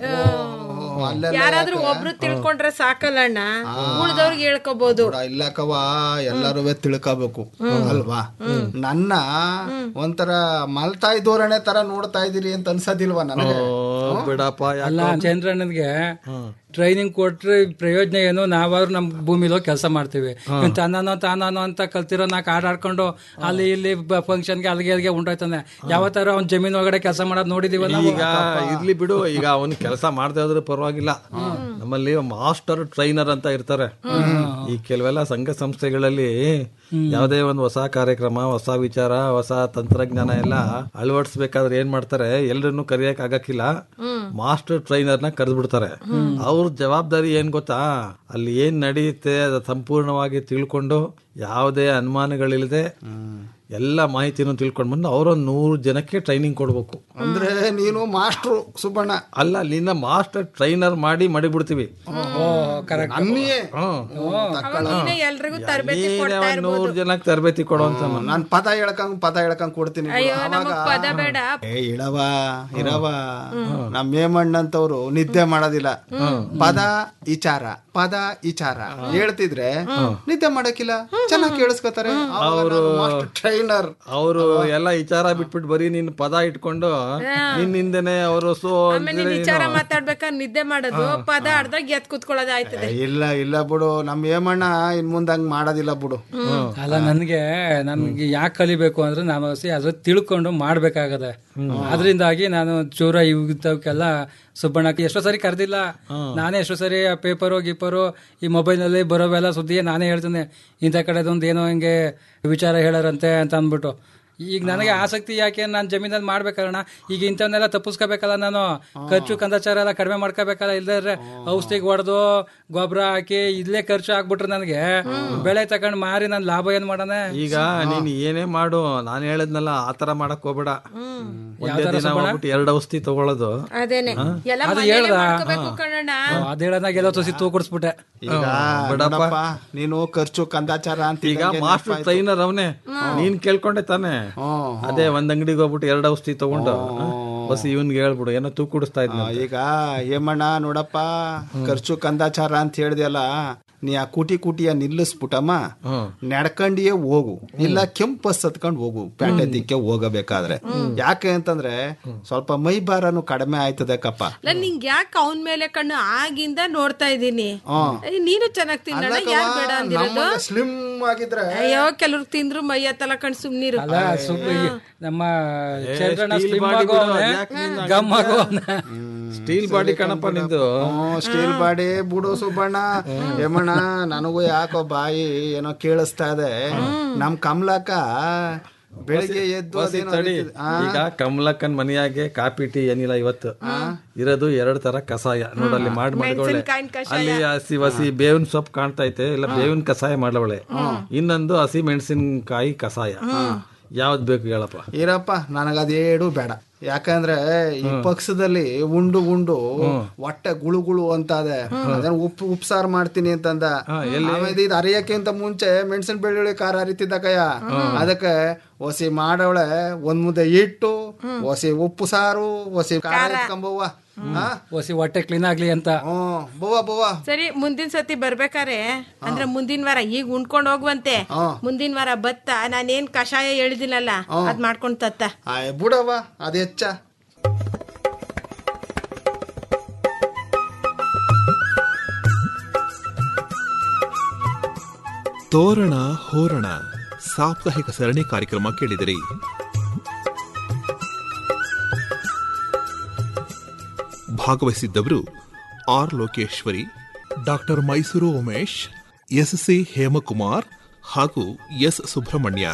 ಯಾರಾದ್ರೂ ಒಬ್ರು ತಿಳ್ಕೊಂಡ್ರೆ ಸಾಕಲ್ಲಣ್ಣ ಉಳ್ದವ್ರಿಗೆ ಹೇಳ್ಕೋಬಹುದು ಕೂಡ ಇಲ್ಲಕವ ಎಲ್ಲರೂ ತಿಳ್ಕೋಬೇಕು ಅಲ್ವಾ ನನ್ನ ಒಂಥರ ಮಲ್ತಾಯಿ ಧೋರಣೆ ತರ ನೋಡ್ತಾ ಇದೀರಿ ಅಂತ ಅನ್ಸೋದಿಲ್ವಾ ನನಗೆ ಓ, ಬಿಡಪ್ಪ ಯಾಕೆ ಅಲ್ಲ ಚಂದ್ರಣ್ಣನ್ಗೆ ಟ್ರೈನಿಂಗ್ ಕೊಟ್ರೆ ಪ್ರಯೋಜನ ಏನು ನಾವಾದ್ರೂ ನಮ್ ಭೂಮಿಲೋ ಕೆಲಸ ಮಾಡ್ತೀವಿ ಇವ್ನ್ ತಾನಾನೋ ತಾನಾನೋ ಅಂತ ಕಲ್ತಿರೋ ನಾಕ್ ಆಟ ಆಡ್ಕೊಂಡು ಅಲ್ಲಿ ಇಲ್ಲಿ ಫಂಕ್ಷನ್ಗೆ ಅಲ್ಲಿಗೆ ಅಲ್ಲಿಗೆ ಉಂಟಾಯ್ತಾನೆ ಯಾವತ್ತಾರ ಅವ್ನ್ ಜಮೀನ್ ಒಳಗಡೆ ಕೆಲಸ ಮಾಡೋದ್ ನೋಡಿದೀವ ನಾವು ಈಗ ಇರ್ಲಿ ಬಿಡು ಈಗ ಅವನು ಕೆಲಸ ಮಾಡದೆ ಹೋದ್ರೆ ಪರವಾಗಿಲ್ಲ ನಮ್ಮಲ್ಲಿ ಮಾಸ್ಟರ್ ಟ್ರೈನರ್ ಅಂತ ಇರ್ತಾರೆ ಈ ಕೆಲವೆಲ್ಲ ಸಂಘ ಸಂಸ್ಥೆಗಳಲ್ಲಿ ಯಾವುದೇ ಒಂದು ಹೊಸ ಕಾರ್ಯಕ್ರಮ ಹೊಸ ವಿಚಾರ ಹೊಸ ತಂತ್ರಜ್ಞಾನ ಎಲ್ಲ ಅಳವಡಿಸ್ಬೇಕಾದ್ರೆ ಏನ್ ಮಾಡ್ತಾರೆ ಎಲ್ರನ್ನು ಕರಿಯಕ್ ಆಗಕ್ಕಿಲ್ಲ ಮಾಸ್ಟರ್ ಟ್ರೈನರ್ ನ ಕರೆದ್ಬಿಡ್ತಾರೆ ಅವ್ರ ಜವಾಬ್ದಾರಿ ಏನ್ ಗೊತ್ತಾ ಅಲ್ಲಿ ಏನ್ ನಡೆಯುತ್ತೆ ಅದ ಸಂಪೂರ್ಣವಾಗಿ ತಿಳ್ಕೊಂಡು ಯಾವುದೇ ಅನುಮಾನಗಳಿಲ್ಲದೆ ಎಲ್ಲ ಮಾಹಿತಿನೂ ತಿಳ್ಕೊಂಡು ಬಂದು ಅವರೊಂದು ನೂರು ಜನಕ್ಕೆ ಟ್ರೈನಿಂಗ್ ಕೊಡ್ಬೇಕು ಅಂದ್ರೆ ನೀನು ಮಾಸ್ಟ್ರು ಸುಬ್ಬಣ್ಣ ಅಲ್ಲ ಅಲ್ಲಿಂದ ಮಾಸ್ಟರ್ ಟ್ರೈನರ್ ಮಾಡಿ ಮಾಡಿಬಿಡ್ತೀವಿ ನನ್ನಿಯೇ ಅವಾಗಿನ ಎಲ್ರಿಗೂ ತರಬೇತಿ ನೀನೇ ಕೊಡ್ತಾ ಒಂದ್ ಇರ್ಬೋದು ನೂರು ಜನಕ್ಕೆ ತರಬೇತಿ ಕೊಡುವಂತ ನಾನ್ ಪದ ಹೇಳ್ಕಂಗ್ ಪದ ಹೇಳ್ಕಂಗ್ ಕೊಡ್ತೀನಿ ಬಿಡು. ಅಯ್ಯೋ ಅವಾಗ ನಮಗ್ ಪದ ಬೇಡ ಏ ಇಳವ ಇರವ ನಮ್ ಮೇಮಣ್ಣಂತವ್ರು ನಿದ್ದೆ ಮಾಡೋದಿಲ್ಲ ಪದ ವಿಚಾರ ಪದ ವಿಚಾರ ಹೇಳ್ತಿದ್ರೆ ನಿದ್ದೆ ಮಾಡಕ್ಕಿಲ್ಲ ಚೆನ್ನಾಗಿ ಕೇಳಿಸ್ಕೊತಾರೆ ಅವರು ಟ್ರೈನರ್ ಅವರು ಎಲ್ಲ ವಿಚಾರ ಬಿಟ್ಬಿಟ್ಟು ಬರೀ ನಿನ್ ಪದ ಇಟ್ಕೊಂಡು ನಿನ್ನಿಂದನೇ ಅವರು ಸೋ ಆಮೇಲೆ ನೀನ್ ವಿಚಾರ ಮಾತಾಡ್ಬೇಕಾದ್ರೆ ನಿದ್ದೆ ಮಾಡೋದು ಪದ ಆಡ್ದಾಗ ಎತ್ ಕುತ್ಕೊಳ್ಳೋದು ಆಯ್ತದೆ ಇಲ್ಲ ಇಲ್ಲ ಬಿಡು ನಮ್ ಏಮಣ್ಣ ಇನ್ ಮುಂದೆ ಹಂಗ್ ಮಾಡೋದಿಲ್ಲ ಬಿಡು ಅಲ್ಲ ನನ್ಗೆ ನನ್ಗೆ ಯಾಕೆ ಕಲಿಬೇಕು ಅಂದ್ರೆ ನಾನು ಸಿ ಅದ್ರ ತಿಳ್ಕೊಂಡು ಮಾಡ್ಬೇಕಾಗದೆ ಅದರಿಂದಾಗಿ ನಾನು ಚೂರ ಇವಕ್ಕೆಲ್ಲ ಸುಬ್ಬಣ್ಣಕ್ಕೆ ಎಷ್ಟೋ ಸರಿ ಕರೆದಿಲ್ಲ ನಾನೇ ಎಷ್ಟೋ ಸರಿ ಆ ಪೇಪರು ಗೀಪರು ಈ ಮೊಬೈಲ್ನಲ್ಲಿ ಬರೋವೆಲ್ಲ ಸುದ್ದಿ ನಾನೇ ಹೇಳ್ತೇನೆ ಇಂಥ ಕಡೆದೊಂದು ಏನೋ ಹಿಂಗೆ ವಿಚಾರ ಹೇಳಾರಂತೆ ಅಂತ ಅಂದ್ಬಿಟ್ಟು ಈಗ ನನಗೆ ಆಸಕ್ತಿ ಯಾಕೆ ನಾನು ಜಮೀನಲ್ಲಿ ಮಾಡ್ಬೇಕಲ್ಲ ಈಗ ಇಂಥವನ್ನೆಲ್ಲ ತಪ್ಪಿಸ್ಕೋಬೇಕಲ್ಲ ನಾನು ಖರ್ಚು ಕಂದಾಚಾರ ಎಲ್ಲ ಕಡಿಮೆ ಮಾಡ್ಕೋಬೇಕಲ್ಲ ಇಲ್ದೇ ಔಷಧಿಗೆ ಹೊಡೆದು ಗೊಬ್ಬರ ಹಾಕಿ ಇಲ್ಲೇ ಖರ್ಚು ಆಗ್ಬಿಟ್ರೆ ನನಗೆ ಬೆಳೆ ತಗೊಂಡ್ ಮಾರಿ ನಾನು ಲಾಭ ಏನ್ ಮಾಡೋಣ ಈಗ ನೀನ್ ಏನೇ ಮಾಡು ನಾನು ಹೇಳದ್ನಲ್ಲ ಆತರ ಮಾಡಕ್ ಹೋಗ್ಬೇಡ ಒಂದೇ ಯಾವ್ದಾರ ದಿನ ಸುಬ್ಬಣ್ಣ? ಹೋಗ್ಬಿಟ್ಟು ಎರಡು ಔಷಧಿ ತಗೊಳ್ಳೋದು ಅದೇನೆ ಎಲ್ಲ ಅದು ಮನೇಲೆ ಹೇಳ್ದ? ಮಾಡ್ಕೋಬೇಕು ಕಣಣ್ಣ ಅದ್ ಹೇಳದಾಗ ಎಲ್ಲ ತುಸಿ ತೂ ಕೊಡಿಸ್ಬಿಟ್ಟೆ ಈಗ ನೋಡಪ್ಪ, ನೀನು ಖರ್ಚು ಕಂದಾಚಾರ ಅಂತ ಈಗ ಮಾಸ್ಟರ್ ಟ್ರೈನರ್ ಅವನೇ ನೀನ್ ಕೇಳ್ಕೊಂಡೆ ತಾನೆ ಅದೇ ಒಂದ್ ಅಂಗಡಿಗೆ ಹೋಗ್ಬಿಟ್ಟು ಎರಡು ಔಷಧಿ ತಗೊಂಡು ಬಸ್ ಇವನ್ಗೆ ಹೇಳ್ಬಿಡು ಏನೋ ತೂ ಕುಡಿಸ್ತಾ ಇದ್ನ ಈಗ ಏಮಣ್ಣ ನೋಡಪ್ಪ ಖರ್ಚು ಕಂದಾಚಾರ ಅಂತ ಹೇಳ್ದಲ್ಲ ನೀ ಆ ಕೂಟಿ ಕೂಟಿಯ ನಿಲ್ಲಿಸ್ಬಿಟ್ಟಮ್ಮ ನಡ್ಕೊಂಡಿಯೇ ಹೋಗು ಇಲ್ಲ ಕೆಂಪು ಬಸ್ ಹತ್ಕೊಂಡು ಹೋಗು ಪ್ಯಾಟೆ ದಿಕ್ಕೆ ಹೋಗಬೇಕಾದ್ರೆ ಯಾಕೆ ಅಂತಂದ್ರೆ ಸ್ವಲ್ಪ ಮೈ ಭಾರನು ಕಡಿಮೆ ಆಯ್ತದೆ ಕಪ್ಪ ಅಲ್ಲ ನಿಂಗ್ ಯಾಕೆ ಅವನ್ ಮೇಲೆ ಕಣ್ಣು ಆಗಿಂದ ನೋಡ್ತಾ ಇದ್ದೀನಿ ಹ್ಮ್. ಏ, ನೀನು ಚೆನ್ನಾಗ್ ತಿನ್ನೋಣ ಯಾರು ಬೇಡ ಅಂದಿರೋದು ಸ್ಲಿಮ್ ಆಗಿದ್ರೆ ಅಯ್ಯೋ ಕೆಲವ್ರು ತಿಂದ್ರು ಮೈ ಹತ್ತಲ್ಲ ಕಣ್ ಸುಮ್ನಿರು ಅಲ್ಲ ಸುಬ್ಬ ಈ ನಮ್ಮ ಚಂದ್ರಣ್ಣ steel ಸ್ಲಿಮ್ body ಆಗೋ ಬಿಡು, ಅವ್ನೆ, ಅದ್ಯಾಕ್ ನೀನ್ ಗಮ್ ಆಗೋ ಅವ್ನೆ. ಸ್ಟೀಲ್ ಬಾಡಿ ಕಣಪ್ಪ ನಿಂದು ಸ್ಟೀಲ್ ಬಾಡಿ ಬಿಡು ಸುಬ್ಬಣ್ಣ ಏಮಣ್ಣ ನನಗೂ ಯಾಕೋ ಬಾಯಿ ಏನೋ ಕೇಳಿಸ್ತಾ ಇದೆ ನಮ್ ಕಮಲಕ್ಕ ಬೆಳಿಗ್ಗೆ ಎದ್ದು ಬಸಿ ಅದೇನೋ ತಡಿ ರೀತಿ- ಆ, ಈಗ ಕಮಲಕ್ಕನ್ ಮನೆಯಾಗೆ ಕಾಪಿ ಟೀ ಏನಿಲ್ಲ ಇವತ್ತು ಇರೋದು ಎರಡ್ ತರ ಕಷಾಯ ನೋಡಲ್ಲಿ ಮಾಡಿ ಮಾಡ್ಕೊಳ್ಳೆ ಮೆಣಸಿನ್ಕಾಯಿನ್ ಕಷಾಯ. ಅಲ್ಲಿ ಹಸಿ ಹಸಿ ಬೇವಿನ ಸೊಪ್ಪು ಕಾಣ್ತಾ ಐತೆ ಇಲ್ಲ ಬೇವಿನ ಕಷಾಯ ಮಾಡವಳೆ ಇನ್ನೊಂದು ಹಸಿ ಮೆಣಸಿನಕಾಯಿ ಕಷಾಯ ಯಾವ್ದು ಬೇಕು ಹೇಳಪ್ಪ ಇರಪ್ಪ ನನಗದೇಡು ಬೇಡ ಯಾಕಂದ್ರೆ ಈ ಪಕ್ಷದಲ್ಲಿ ಉಂಡು ಉಂಡು ಹೊಟ್ಟೆ ಗುಳು ಗುಳು ಅಂತ ಅದೆ ಅದನ್ನ ಉಪ್ಪು ಉಪ್ಸಾರು ಮಾಡ್ತೀನಿ ಅಂತಂದ ಆಮೇಲೆ ಇದು ಅರಿಯಕ್ಕಿಂತ ಮುಂಚೆ ಮೆಣಸಿನ ಬೆಳ್ಳುಳ್ಳಿ ಖಾರ ಅರಿತಿದ್ದ ಕಯ್ಯ ಅದಕ್ಕೆ ಒಸಿ ಮಾಡವಳೆ ಒಂದ್ ಮುದ್ದೆ ಇಟ್ಟು ಒಸಿ ಉಪ್ಪು ಸಾರು ಒಸಿ ಖಾರ ಎತ್ಕೊಂಬವ್ವ ಹಾ ಒಸಿ ಹೊಟ್ಟೆ ಕ್ಲೀನ್ ಆಗ್ಲಿ ಅಂತ ಹ್ಮ್ ಬವ್ವ ಬವ್ವ ಸರಿ ಮುಂದಿನ ಸತಿ ಬರ್ಬೇಕಾರೆ ಅಂದ್ರೆ ಮುಂದಿನ ವಾರ ಈಗ ಉಣ್ಕೊಂಡ್ ಹೋಗುವಂತೆ ಮುಂದಿನ ವಾರ ಬತ್ತ ನಾನೇನ್ ಕಷಾಯ ಹೇಳಿದಿನಲ್ಲ ಅದ್ ಮಾಡ್ಕೊಂಡ್ ತತ್ತ ಆಯ್ ಬಿಡವ್ವ ಅದ್ ಹೆಚ್ಚ ತೋರಣ ಹೋರಣ ಸಾಪ್ತಾಹಿಕ ಸರಣಿ ಕಾರ್ಯಕ್ರಮ ಕೇಳಿದಿರಿ ಭಾಗವಹಿಸಿದ್ದವರು R Lokeshwari doctor Mysuru Umesh S C Hemakumar ಹಾಗೂ ಎಸ್ ಸುಬ್ರಹ್ಮಣ್ಯ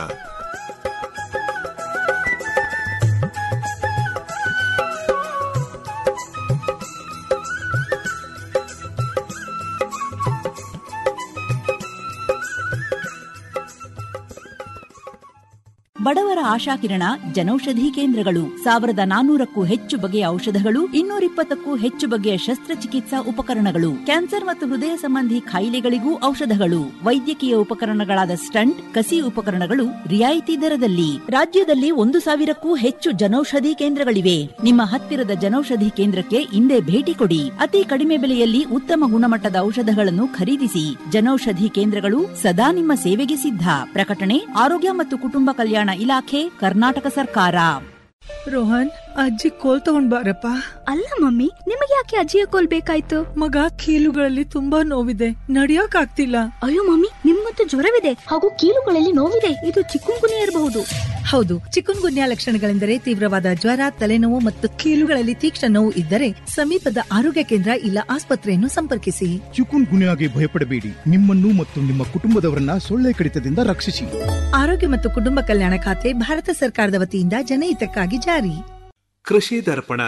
ಬಡವರ ಆಶಾಕಿರಣ ಜನೌಷಧಿ ಕೇಂದ್ರಗಳು ಸಾವಿರದ ನಾನೂರಕ್ಕೂ ಹೆಚ್ಚು ಬಗೆಯ ಔಷಧಗಳು ಇನ್ನೂರಿಪ್ಪತ್ತಕ್ಕೂ ಹೆಚ್ಚು ಬಗೆಯ ಶಸ್ತ್ರಚಿಕಿತ್ಸಾ ಉಪಕರಣಗಳು ಕ್ಯಾನ್ಸರ್ ಮತ್ತು ಹೃದಯ ಸಂಬಂಧಿ ಕಾಯಿಲೆಗಳಿಗೂ ಔಷಧಗಳು ವೈದ್ಯಕೀಯ ಉಪಕರಣಗಳಾದ ಸ್ಟಂಟ್ ಕಸಿ ಉಪಕರಣಗಳು ರಿಯಾಯಿತಿ ದರದಲ್ಲಿ ರಾಜ್ಯದಲ್ಲಿ ಒಂದು ಸಾವಿರಕ್ಕೂ ಹೆಚ್ಚು ಜನೌಷಧಿ ಕೇಂದ್ರಗಳಿವೆ ನಿಮ್ಮ ಹತ್ತಿರದ ಜನೌಷಧಿ ಕೇಂದ್ರಕ್ಕೆ ಇಂದೇ ಭೇಟಿ ಕೊಡಿ ಅತಿ ಕಡಿಮೆ ಬೆಲೆಯಲ್ಲಿ ಉತ್ತಮ ಗುಣಮಟ್ಟದ ಔಷಧಗಳನ್ನು ಖರೀದಿಸಿ ಜನೌಷಧಿ ಕೇಂದ್ರಗಳು ಸದಾ ನಿಮ್ಮ ಸೇವೆಗೆ ಸಿದ್ಧ ಪ್ರಕಟಣೆ ಆರೋಗ್ಯ ಮತ್ತು ಕುಟುಂಬ ಕಲ್ಯಾಣ ಇಲಾಖೆ ಕರ್ನಾಟಕ ಸರ್ಕಾರ ರೋಹನ್ ಅಜ್ಜಿ ಕೋಲ್ ತಗೊಂಡ್ ಬಾರಪ್ಪ ಅಲ್ಲ ಮಮ್ಮಿ ನಿಮಗೆ ಯಾಕೆ ಅಜ್ಜಿಯ ಕೋಲ್ ಬೇಕಾಯ್ತು ಮಗ ಕೀಲುಗಳಲ್ಲಿ ತುಂಬಾ ನೋವಿದೆ ನಡಿಯಕ್ ಆಗ್ತಿಲ್ಲ ಅಯ್ಯೋ ಮಮ್ಮಿ ನಿಮ್ಗಂತೂ ಜ್ವರವಿದೆ ಹಾಗೂ ಕೀಲುಗಳಲ್ಲಿ ನೋವಿದೆ ಇದು ಚಿಕ್ಕುಂಗುನಿಯ ಇರಬಹುದು ಹೌದು ಚಿಕನ್ ಗುನ್ಯಾ ಲಕ್ಷಣಗಳೆಂದರೆ ತೀವ್ರವಾದ ಜ್ವರ ತಲೆನೋವು ಮತ್ತು ಕೀಲುಗಳಲ್ಲಿ ತೀಕ್ಷ್ಣ ನೋವು ಇದ್ದರೆ ಸಮೀಪದ ಆರೋಗ್ಯ ಕೇಂದ್ರ ಇಲ್ಲ ಆಸ್ಪತ್ರೆಯನ್ನು ಸಂಪರ್ಕಿಸಿ ಚಿಕುನ್ ಗುನ್ಯಾಗೆ ಭಯಪಡಬೇಡಿ ನಿಮ್ಮನ್ನು ಮತ್ತು ನಿಮ್ಮ ಕುಟುಂಬದವರನ್ನ ಸೊಳ್ಳೆ ಕಡಿತದಿಂದ ರಕ್ಷಿಸಿ ಆರೋಗ್ಯ ಮತ್ತು ಕುಟುಂಬ ಕಲ್ಯಾಣ ಖಾತೆ ಭಾರತ ಸರ್ಕಾರದ ವತಿಯಿಂದ ಜನಹಿತಕ್ಕಾಗಿ ಜಾರಿ ಕೃಷಿ ದರ್ಪಣ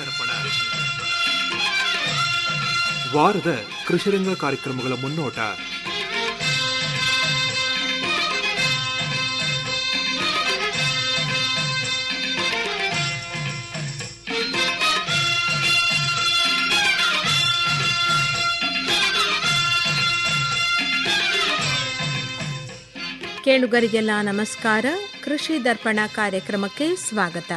ವಾರದ ಕೃಷಿರಂಗ ಕಾರ್ಯಕ್ರಮಗಳ ಮುನ್ನೋಟ ಕೇಳುಗರಿಗೆಲ್ಲ ನಮಸ್ಕಾರ ಕೃಷಿ ದರ್ಪಣ ಕಾರ್ಯಕ್ರಮಕ್ಕೆ ಸ್ವಾಗತ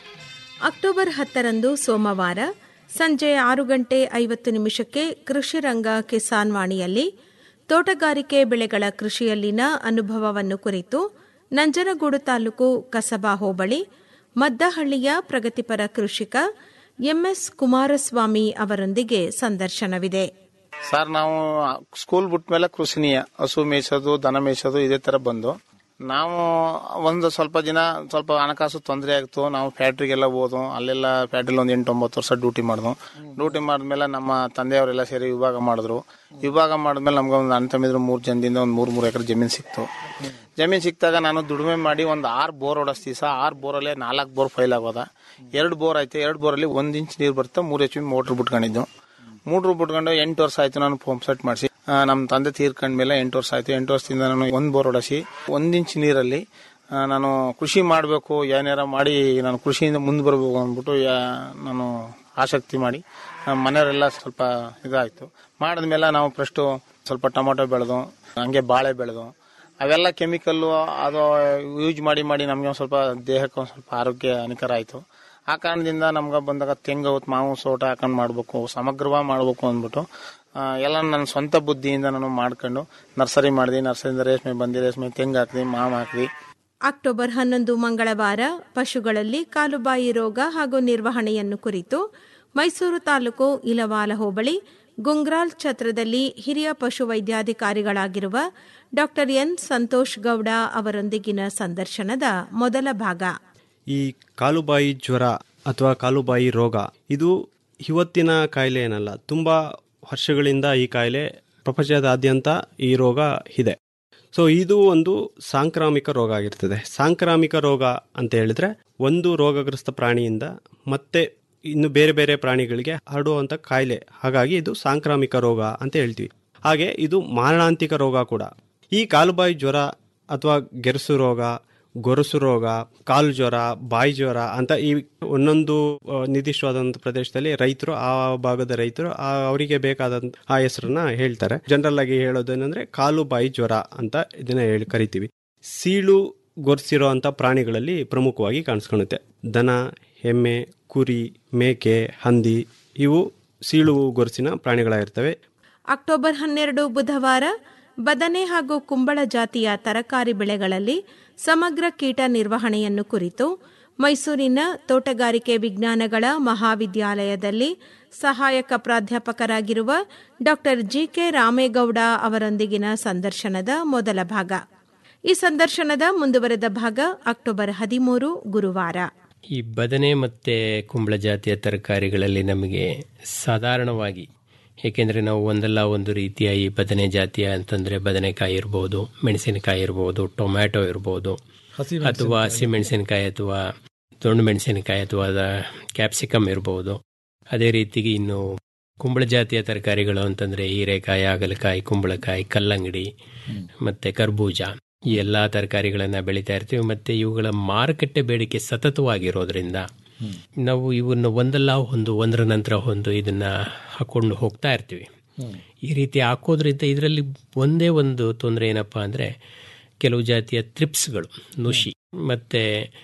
ಅಕ್ಟೋಬರ್ ಹತ್ತರಂದು ಸೋಮವಾರ ಸಂಜೆ ಆರು ಗಂಟೆ ಐವತ್ತು ನಿಮಿಷಕ್ಕೆ ಕೃಷಿ ರಂಗ ಕಿಸಾನ್ ವಾಣಿಯಲ್ಲಿ ತೋಟಗಾರಿಕೆ ಬೆಳೆಗಳ ಕೃಷಿಯಲ್ಲಿನ ಅನುಭವವನ್ನು ಕುರಿತು ನಂಜನಗೂಡು ತಾಲೂಕು ಕಸಬಾ ಹೋಬಳಿ ಮದ್ದಹಳ್ಳಿಯ ಪ್ರಗತಿಪರ ಕೃಷಿಕ ಎಂಎಸ್ ಕುಮಾರಸ್ವಾಮಿ ಅವರೊಂದಿಗೆ ಸಂದರ್ಶನವಿದೆ ಸರ್ ನಾವು ಸ್ಕೂಲ್ ಬಿಟ್ಟ ಮೇಲೆ ಕೃಷಿನೀಯ ಹಸು ಮೇಯ್ಸೋದು ದನ ಮೇಯ್ಸೋದು ಇದೇ ತರ ಬಂದು ನಾವು ಒಂದು ಸ್ವಲ್ಪ ದಿನ ಸ್ವಲ್ಪ ಹಣಕಾಸು ತೊಂದರೆ ಆಗ್ತು ನಾವು ಫ್ಯಾಕ್ಟ್ರಿಗೆಲ್ಲ ಹೋದು ಅಲ್ಲೆಲ್ಲ ಫ್ಯಾಕ್ಟ್ರಿಲಿ ಒಂದು ಎಂಟು ಒಂಬತ್ತು ವರ್ಷ ಡ್ಯೂಟಿ ಮಾಡಿದ್ವು ಡ್ಯೂಟಿ ಮಾಡಿದ್ಮೇಲೆ ನಮ್ಮ ತಂದೆಯವರೆಲ್ಲ ಸೇರಿ ವಿಭಾಗ ಮಾಡಿದ್ರು ವಿಭಾಗ ಮಾಡಿದ್ಮೇಲೆ ನಮ್ಗೆ ಒಂದು ಅಣ್ಣ ತಮ್ಮಿದ್ರು ಮೂರು ಜನದಿಂದ ಒಂದು ಮೂರು ಮೂರು ಎಕರೆ ಜಮೀನು ಸಿಕ್ತು ಜಮೀನು ಸಿಕ್ತಾಗ ನಾನು ದುಡಿಮೆ ಮಾಡಿ ಒಂದು ಆರು ಬೋರ್ ಹೊಡೆಸ್ತೀವಿ ಸಹ ಆರು ಬೋರಲ್ಲೇ ನಾಲ್ಕು ಬೋರ್ ಫೈಲ್ ಆಗೋದ ಎರಡು ಬೋರ್ ಐತೆ ಎರಡು ಬೋರಲ್ಲಿ ಒಂದು ಇಂಚ್ ನೀರು ಬರುತ್ತೆ ಮೂರು ಎಚ್ ಪಿ ಮೋಟ್ರ್ ಬಿಟ್ಕೊಂಡಿದ್ದು ಮೂಡ್ರು ಬಿಟ್ಕೊಂಡು ಎಂಟು ವರ್ಷ ಆಯ್ತು ನಾನು ಪಂಪ್ ಸೆಟ್ ಮಾಡಿಸಿ ನಮ್ಮ ತಂದೆ ತೀರ್ಕೊಂಡ್ಮೇಲೆ ಎಂಟು ವರ್ಷ ಆಯ್ತು ಎಂಟು ವರ್ಷದಿಂದ ನಾನು ಒಂದು ಬೋರ್ ಹೊಡೆಸಿ ಒಂದ್ ಇಂಚ್ ನೀರಲ್ಲಿ ಆ, ನಾನು ಕೃಷಿ ಮಾಡಬೇಕು ಏನಾರ ಮಾಡಿ ನಾನು ಕೃಷಿಯಿಂದ ಮುಂದೆ ಬರಬೇಕು ಅಂದ್ಬಿಟ್ಟು ಯಾ- ನಾನು ಆಸಕ್ತಿ ಮಾಡಿ ನಮ್ಮ ಮನೆಯವರೆಲ್ಲ ಸ್ವಲ್ಪ ಇದಾಯ್ತು ಮಾಡಿದ್ಮೇಲೆ ನಾವು ಫಸ್ಟು ಸ್ವಲ್ಪ ಟೊಮೊಟೊ ಬೆಳೆದು ಹಂಗೆ ಬಾಳೆ ಬೆಳೆದು ಅವೆಲ್ಲ ಕೆಮಿಕಲ್ಲು ಅದು ಯೂಸ್ ಮಾಡಿ ಮಾಡಿ ನಮಗೆ ಒಂದು ಸ್ವಲ್ಪ ದೇಹಕ್ಕೆ ಒಂದು ಸ್ವಲ್ಪ ಆರೋಗ್ಯ ಹಾನಿಕರ ಆಯಿತು ಆ ಕಾರಣದಿಂದ ನಮ್ಗೆ ಬಂದಾಗ ತೆಂಗು ಮಾವು ಸೋಟ ಹಾಕೊಂಡು ಮಾಡಬೇಕು ಸಮಗ್ರವಾಗಿ ಮಾಡಬೇಕು ಅಂದ್ಬಿಟ್ಟು ಆ, ಎಲ್ಲ ನನ್ನ ಸ್ವಂತ ಬುದ್ಧಿಯಿಂದ ನಾನು ಮಾಡ್ಕೊಂಡು ನರ್ಸರಿ ಮಾಡಿದೆ ನರ್ಸರಿಯಿಂದ ರೇಷ್ಮೆ ಬಂದು ರೇಷ್ಮೆ ತೆಂಗು ಹಾಕಿದೆ ಮಾವು ಹಾಕಿದೆ ಅಕ್ಟೋಬರ್ ಹನ್ನೊಂದು ಮಂಗಳವಾರ ಪಶುಗಳಲ್ಲಿ ಕಾಲುಬಾಯಿ ರೋಗ ಹಾಗೂ ನಿರ್ವಹಣೆಯನ್ನು ಕುರಿತು ಮೈಸೂರು ತಾಲೂಕು ಇಲವಾಲ ಹೋಬಳಿ ಗುಂಗ್ರಾಲ್ ಛತ್ರದಲ್ಲಿ ಹಿರಿಯ ಪಶು ವೈದ್ಯಾಧಿಕಾರಿಗಳಾಗಿರುವ ಡಾ ಎನ್ ಸಂತೋಷ್ ಗೌಡ ಅವರೊಂದಿಗಿನ ಸಂದರ್ಶನದ ಮೊದಲ ಭಾಗ ಈ ಕಾಲುಬಾಯಿ ಜ್ವರ ಅಥವಾ ಕಾಲುಬಾಯಿ ರೋಗ ಇದು ಇವತ್ತಿನ ಕಾಯಿಲೆ ಏನಲ್ಲ ತುಂಬ ವರ್ಷಗಳಿಂದ ಈ ಕಾಯಿಲೆ ಪ್ರಪಂಚದಾದ್ಯಂತ ಈ ರೋಗ ಇದೆ ಸೊ ಇದು ಒಂದು ಸಾಂಕ್ರಾಮಿಕ ರೋಗ ಆಗಿರ್ತದೆ ಸಾಂಕ್ರಾಮಿಕ ರೋಗ ಅಂತ ಹೇಳಿದ್ರೆ ಒಂದು ರೋಗಗ್ರಸ್ತ ಪ್ರಾಣಿಯಿಂದ ಮತ್ತೆ ಇನ್ನು ಬೇರೆ ಬೇರೆ ಪ್ರಾಣಿಗಳಿಗೆ ಹರಡುವಂಥ ಕಾಯಿಲೆ ಹಾಗಾಗಿ ಇದು ಸಾಂಕ್ರಾಮಿಕ ರೋಗ ಅಂತ ಹೇಳ್ತೀವಿ ಹಾಗೆ ಇದು ಮಾರಣಾಂತಿಕ ರೋಗ ಕೂಡ ಈ ಕಾಲುಬಾಯಿ ಜ್ವರ ಅಥವಾ ಗೆರಸು ರೋಗ ಗೊರಸು ರೋಗ ಕಾಲು ಜ್ವರ ಬಾಯಿ ಜ್ವರ ಅಂತ ಈ ಒಂದೊಂದು ಆ, ನಿರ್ದಿಷ್ಟವಾದಂಥ ಪ್ರದೇಶದಲ್ಲಿ ರೈತರು ಆ ಭಾಗದ ರೈತರು ಆ ಅವರಿಗೆ ಬೇಕಾದಂತ ಆ ಹೆಸರನ್ನ ಹೇಳ್ತಾರೆ ಜನರಲ್ ಆಗಿ ಹೇಳೋದೇನೆಂದ್ರೆ ಕಾಲು ಬಾಯಿ ಜ್ವರ ಅಂತ ಇದನ್ನ ಹೇಳಿ ಕರಿತೀವಿ ಸೀಳು ಗೊರ್ಸಿರೋ ಅಂತ ಪ್ರಾಣಿಗಳಲ್ಲಿ ಪ್ರಮುಖವಾಗಿ ಕಾಣಿಸ್ಕೊಳ್ಳುತ್ತೆ ದನ ಎಮ್ಮೆ ಕುರಿ ಮೇಕೆ ಹಂದಿ ಇವು ಸೀಳು ಗೊರಸಿನ ಪ್ರಾಣಿಗಳಾಗಿರ್ತವೆ ಅಕ್ಟೋಬರ್ ಹನ್ನೆರಡು ಬುಧವಾರ ಬದನೆ ಹಾಗೂ ಕುಂಬಳ ಜಾತಿಯ ತರಕಾರಿ ಬೆಳೆಗಳಲ್ಲಿ ಸಮಗ್ರ ಕೀಟ ನಿರ್ವಹಣೆಯನ್ನು ಕುರಿತು ಮೈಸೂರಿನ ತೋಟಗಾರಿಕೆ ವಿಜ್ಞಾನಗಳ ಮಹಾವಿದ್ಯಾಲಯದಲ್ಲಿ ಸಹಾಯಕ ಪ್ರಾಧ್ಯಾಪಕರಾಗಿರುವ ಡಾ ಜಿಕೆ ರಾಮೇಗೌಡ ಅವರೊಂದಿಗಿನ ಸಂದರ್ಶನದ ಮೊದಲ ಭಾಗ ಈ ಸಂದರ್ಶನದ ಮುಂದುವರೆದ ಭಾಗ ಅಕ್ಟೋಬರ್ ಹದಿಮೂರು ಗುರುವಾರ ಈ ಬದನೆ ಮತ್ತು ಕುಂಬಳ ಜಾತಿಯ ತರಕಾರಿಗಳಲ್ಲಿ ನಮಗೆ ಸಾಧಾರಣವಾಗಿ ಏಕೆಂದರೆ ನಾವು ಒಂದಲ್ಲ ಒಂದು ರೀತಿಯ ಈ ಬದನೆ ಜಾತಿಯ ಅಂತಂದರೆ ಬದನೆಕಾಯಿ ಇರ್ಬೋದು ಮೆಣಸಿನಕಾಯಿ ಇರ್ಬೋದು ಟೊಮ್ಯಾಟೊ ಇರ್ಬೋದು ಅಥವಾ ಹಸಿಮೆಣಸಿನಕಾಯಿ ಅಥವಾ ದೊಣ್ಣು ಮೆಣಸಿನಕಾಯಿ ಅಥವಾ ಅದ ಕ್ಯಾಪ್ಸಿಕಮ್ ಇರ್ಬೋದು ಅದೇ ರೀತಿಗೆ ಇನ್ನು ಕುಂಬಳ ಜಾತಿಯ ತರಕಾರಿಗಳು ಅಂತಂದರೆ ಹೀರೆಕಾಯಿ ಹಾಗಲಕಾಯಿ ಕುಂಬಳಕಾಯಿ ಕಲ್ಲಂಗಡಿ ಮತ್ತು ಕರ್ಬೂಜ ಈ ಎಲ್ಲ ತರಕಾರಿಗಳನ್ನು ಬೆಳೀತಾ ಇರ್ತೀವಿ ಮತ್ತು ಇವುಗಳ ಮಾರುಕಟ್ಟೆ ಬೇಡಿಕೆ ಸತತವಾಗಿರೋದ್ರಿಂದ ನಾವು ಇವನ್ನು ಒಂದಲ್ಲ ಒಂದು ಒಂದರ ನಂತರ ಒಂದು ಇದನ್ನ ಹಾಕೊಂಡು ಹೋಗ್ತಾ ಇರ್ತೀವಿ ಈ ರೀತಿ ಹಾಕೋದ್ರಿಂದ ಇದರಲ್ಲಿ ಒಂದೇ ಒಂದು ತೊಂದರೆ ಏನಪ್ಪಾ ಅಂದರೆ ಕೆಲವು ಜಾತಿಯ ತ್ರಿಪ್ಸ್ಗಳು ನುಷಿ ಮತ್ತು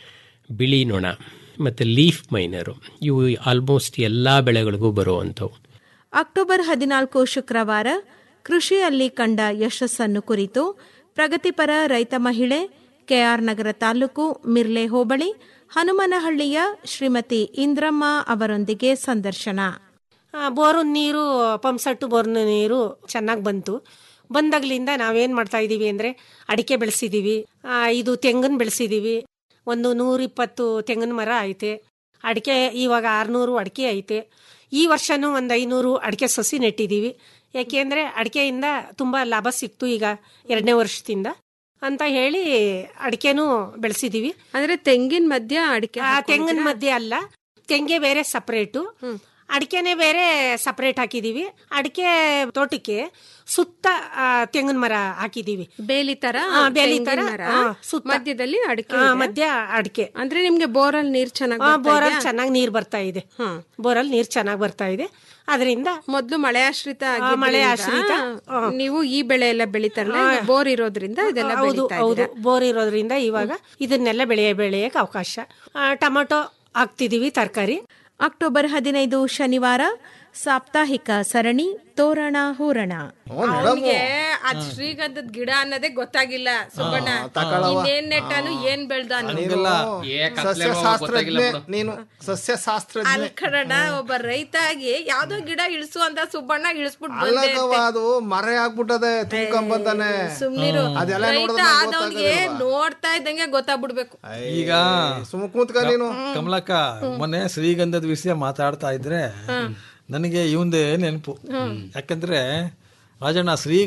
ಬಿಳಿ ನೊಣ ಮತ್ತು ಲೀಫ್ ಮೈನರು ಇವು ಆಲ್ಮೋಸ್ಟ್ ಎಲ್ಲ ಬೆಳೆಗಳಿಗೂ ಬರುವಂಥವು ಅಕ್ಟೋಬರ್ ಹದಿನಾಲ್ಕು ಶುಕ್ರವಾರ ಕೃಷಿಯಲ್ಲಿ ಕಂಡ ಯಶಸ್ಸನ್ನು ಕುರಿತು ಪ್ರಗತಿಪರ ರೈತ ಮಹಿಳೆ ಕೆಆರ್ ನಗರ ತಾಲೂಕು ಮಿರ್ಲೆ ಹೋಬಳಿ ಹನುಮನಹಳ್ಳಿಯ ಶ್ರೀಮತಿ ಇಂದ್ರಮ್ಮ ಅವರೊಂದಿಗೆ ಸಂದರ್ಶನ ಆ, ಬೋರಿನ ನೀರು ಪಂಪ್ಸೆಟ್ಟು ಬೋರ್ನ ನೀರು ಚೆನ್ನಾಗಿ ಬಂತು ಬಂದಾಗ್ಲಿಂದ ನಾವೇನು ಮಾಡ್ತಾ ಇದ್ದೀವಿ ಅಂದರೆ ಅಡಿಕೆ ಬೆಳೆಸಿದ್ದೀವಿ ಆ, ಇದು ತೆಂಗನ್ ಬೆಳೆಸಿದ್ದೀವಿ ಒಂದು ನೂರಿಪ್ಪತ್ತು ತೆಂಗಿನ ಮರ ಐತೆ ಅಡಿಕೆ ಇವಾಗ ಆರುನೂರು ಅಡಿಕೆ ಐತೆ ಈ ವರ್ಷನೂ ಒಂದು ಐನೂರು ಅಡಿಕೆ ಸಸಿ ನೆಟ್ಟಿದ್ದೀವಿ ಯಾಕೆಂದರೆ ಅಡಿಕೆಯಿಂದ ತುಂಬ ಲಾಭ ಸಿಕ್ತು ಈಗ ಎರಡನೇ ವರ್ಷದಿಂದ ಅಂತ ಹೇಳಿ ಅಡಿಕೆನೂ ಬೆಳೆಸಿದ್ದೀವಿ ಅಂದ್ರೆ ತೆಂಗಿನ ಮಧ್ಯ ಅಡಿಕೆ ಆ ತೆಂಗಿನ ಮಧ್ಯೆ ಅಲ್ಲ ತೆಂಗೆ ಬೇರೆ ಸಪರೇಟು ಅಡಿಕೆನೆ ಬೇರೆ ಸಪರೇಟ್ ಹಾಕಿದೀವಿ ಅಡಿಕೆ ತೋಟಕ್ಕೆ ಸುತ್ತ ಆ, ತೆಂಗಿನ ಮರ ಹಾಕಿದೀವಿ ಬೇಲಿ ತರ ಆ, ಬೇಲಿ ತರ ತೆಂಗಿನ ಮರ, ಆ, ಸುತ್ತ ಮಧ್ಯದಲ್ಲಿ ಅಡಿಕೆ ಆ, ಇದೆ. ಮಧ್ಯ ಅಡಿಕೆ ಅಂದ್ರೆ ನಿಮ್ಗೆ ಬೋರಲ್ ನೀರ್ ಚೆನ್ನಾಗಿ ಬೋರಲ್ಲಿ ಚೆನ್ನಾಗಿ ನೀರ್ ಬರ್ತಾ ಇದೆ ಬೋರಲ್ಲಿ ನೀರ್ ಚೆನ್ನಾಗಿ ಬರ್ತಾ ಇದೆ ಅದರಿಂದ ಮೊದ್ಲು ಮಳೆ ಆಶ್ರಿತ ಆ, ಮಳೆ ಆಗಿದ್ರಿಂದ ಆಶ್ರಿತ, ನೀವು ಈ ಬೆಳೆ ಎಲ್ಲ ಬೆಳಿತಾರಲ್ಲ ಆ. ಈಗ ಬೋರ್ ಇರೋದ್ರಿಂದ ಇದೆಲ್ಲ ಹೌದು ಬೆಳೀತಾ ಹೌದು ಇದ್ದೀರಾ. ಬೋರ್ ಇರೋದ್ರಿಂದ ಇವಾಗ ಇದನ್ನೆಲ್ಲ ಬೆಳೆಯ ಬೆಳೆಯಕ್ಕೆ ಅವಕಾಶ ಆ, ಟೊಮೊಟೊ ಹಾಕ್ತಿದೀವಿ ತರಕಾರಿ ಅಕ್ಟೋಬರ್ ಹದಿನೈದು ಶನಿವಾರ ಸಾಪ್ತಾಹಿಕ ಸರಣಿ ತೋರಣ ಹೂರಣ ಅವ್ನಿಗೆ ಅದ್ ಶ್ರೀಗಂಧದ ಗಿಡ ಅನ್ನೋದೇ ಗೊತ್ತಾಗಿಲ್ಲ ಸುಬ್ಬಣ್ಣ ತಕೊಳವ. ಇನ್ನೇನ್ ನೆಟ್ಟಾನು ಏನ್ ಬೆಳ್ದ ನೀನು ಸಸ್ಯಶಾಸ್ತ್ರಜ್ಞೆ ನೀನು ಸಸ್ಯಶಾಸ್ತ್ರಜ್ಞೆ ಅಲ್ ಕನ್ನಡ ಒಬ್ಬ ರೈತ ಆಗಿ ಯಾವ್ದೋ ಗಿಡ ಇಳಿಸು ಅಂತ ಸುಬ್ಬಣ್ಣ ಇಳಿಸ್ಬಿಟ್ಟು ಬಂದೆ ಅಲ್ಲದವ ಅದು ಮರೆ ಆಗ್ಬಿಟ್ಟದೆ ತುಂಬ್ಕೊಂಡ್ ಬಂದಾನೆ ಸುಮ್ನಿರು ಅದೆಲ್ಲ ರೈತ ನೋಡಿದ್ರೆ ನಂಗ್ ಆದವ್ನಿಗೆ ಗೊತ್ತಾಗೋದಿಲ್ವಾ? ನೋಡ್ತಾ ಇದ್ದಂಗೆ ಗೊತ್ತಾಗ್ಬಿಡ್ಬೇಕು ಈಗ ಸುಮ್ ಕೂತ್ಕ ನೀನು ಕಮಲಕ್ಕ ಮೊನ್ನೆ ಶ್ರೀಗಂಧದ ವಿಷಯ ಮಾತಾಡ್ತಾ ಇದ್ರೆ ನನಗೆ ಇವಂದೇ ನೆನಪು ಯಾಕಂದ್ರೆ ರಾಜಣ್ಣ ಶ್ರೀ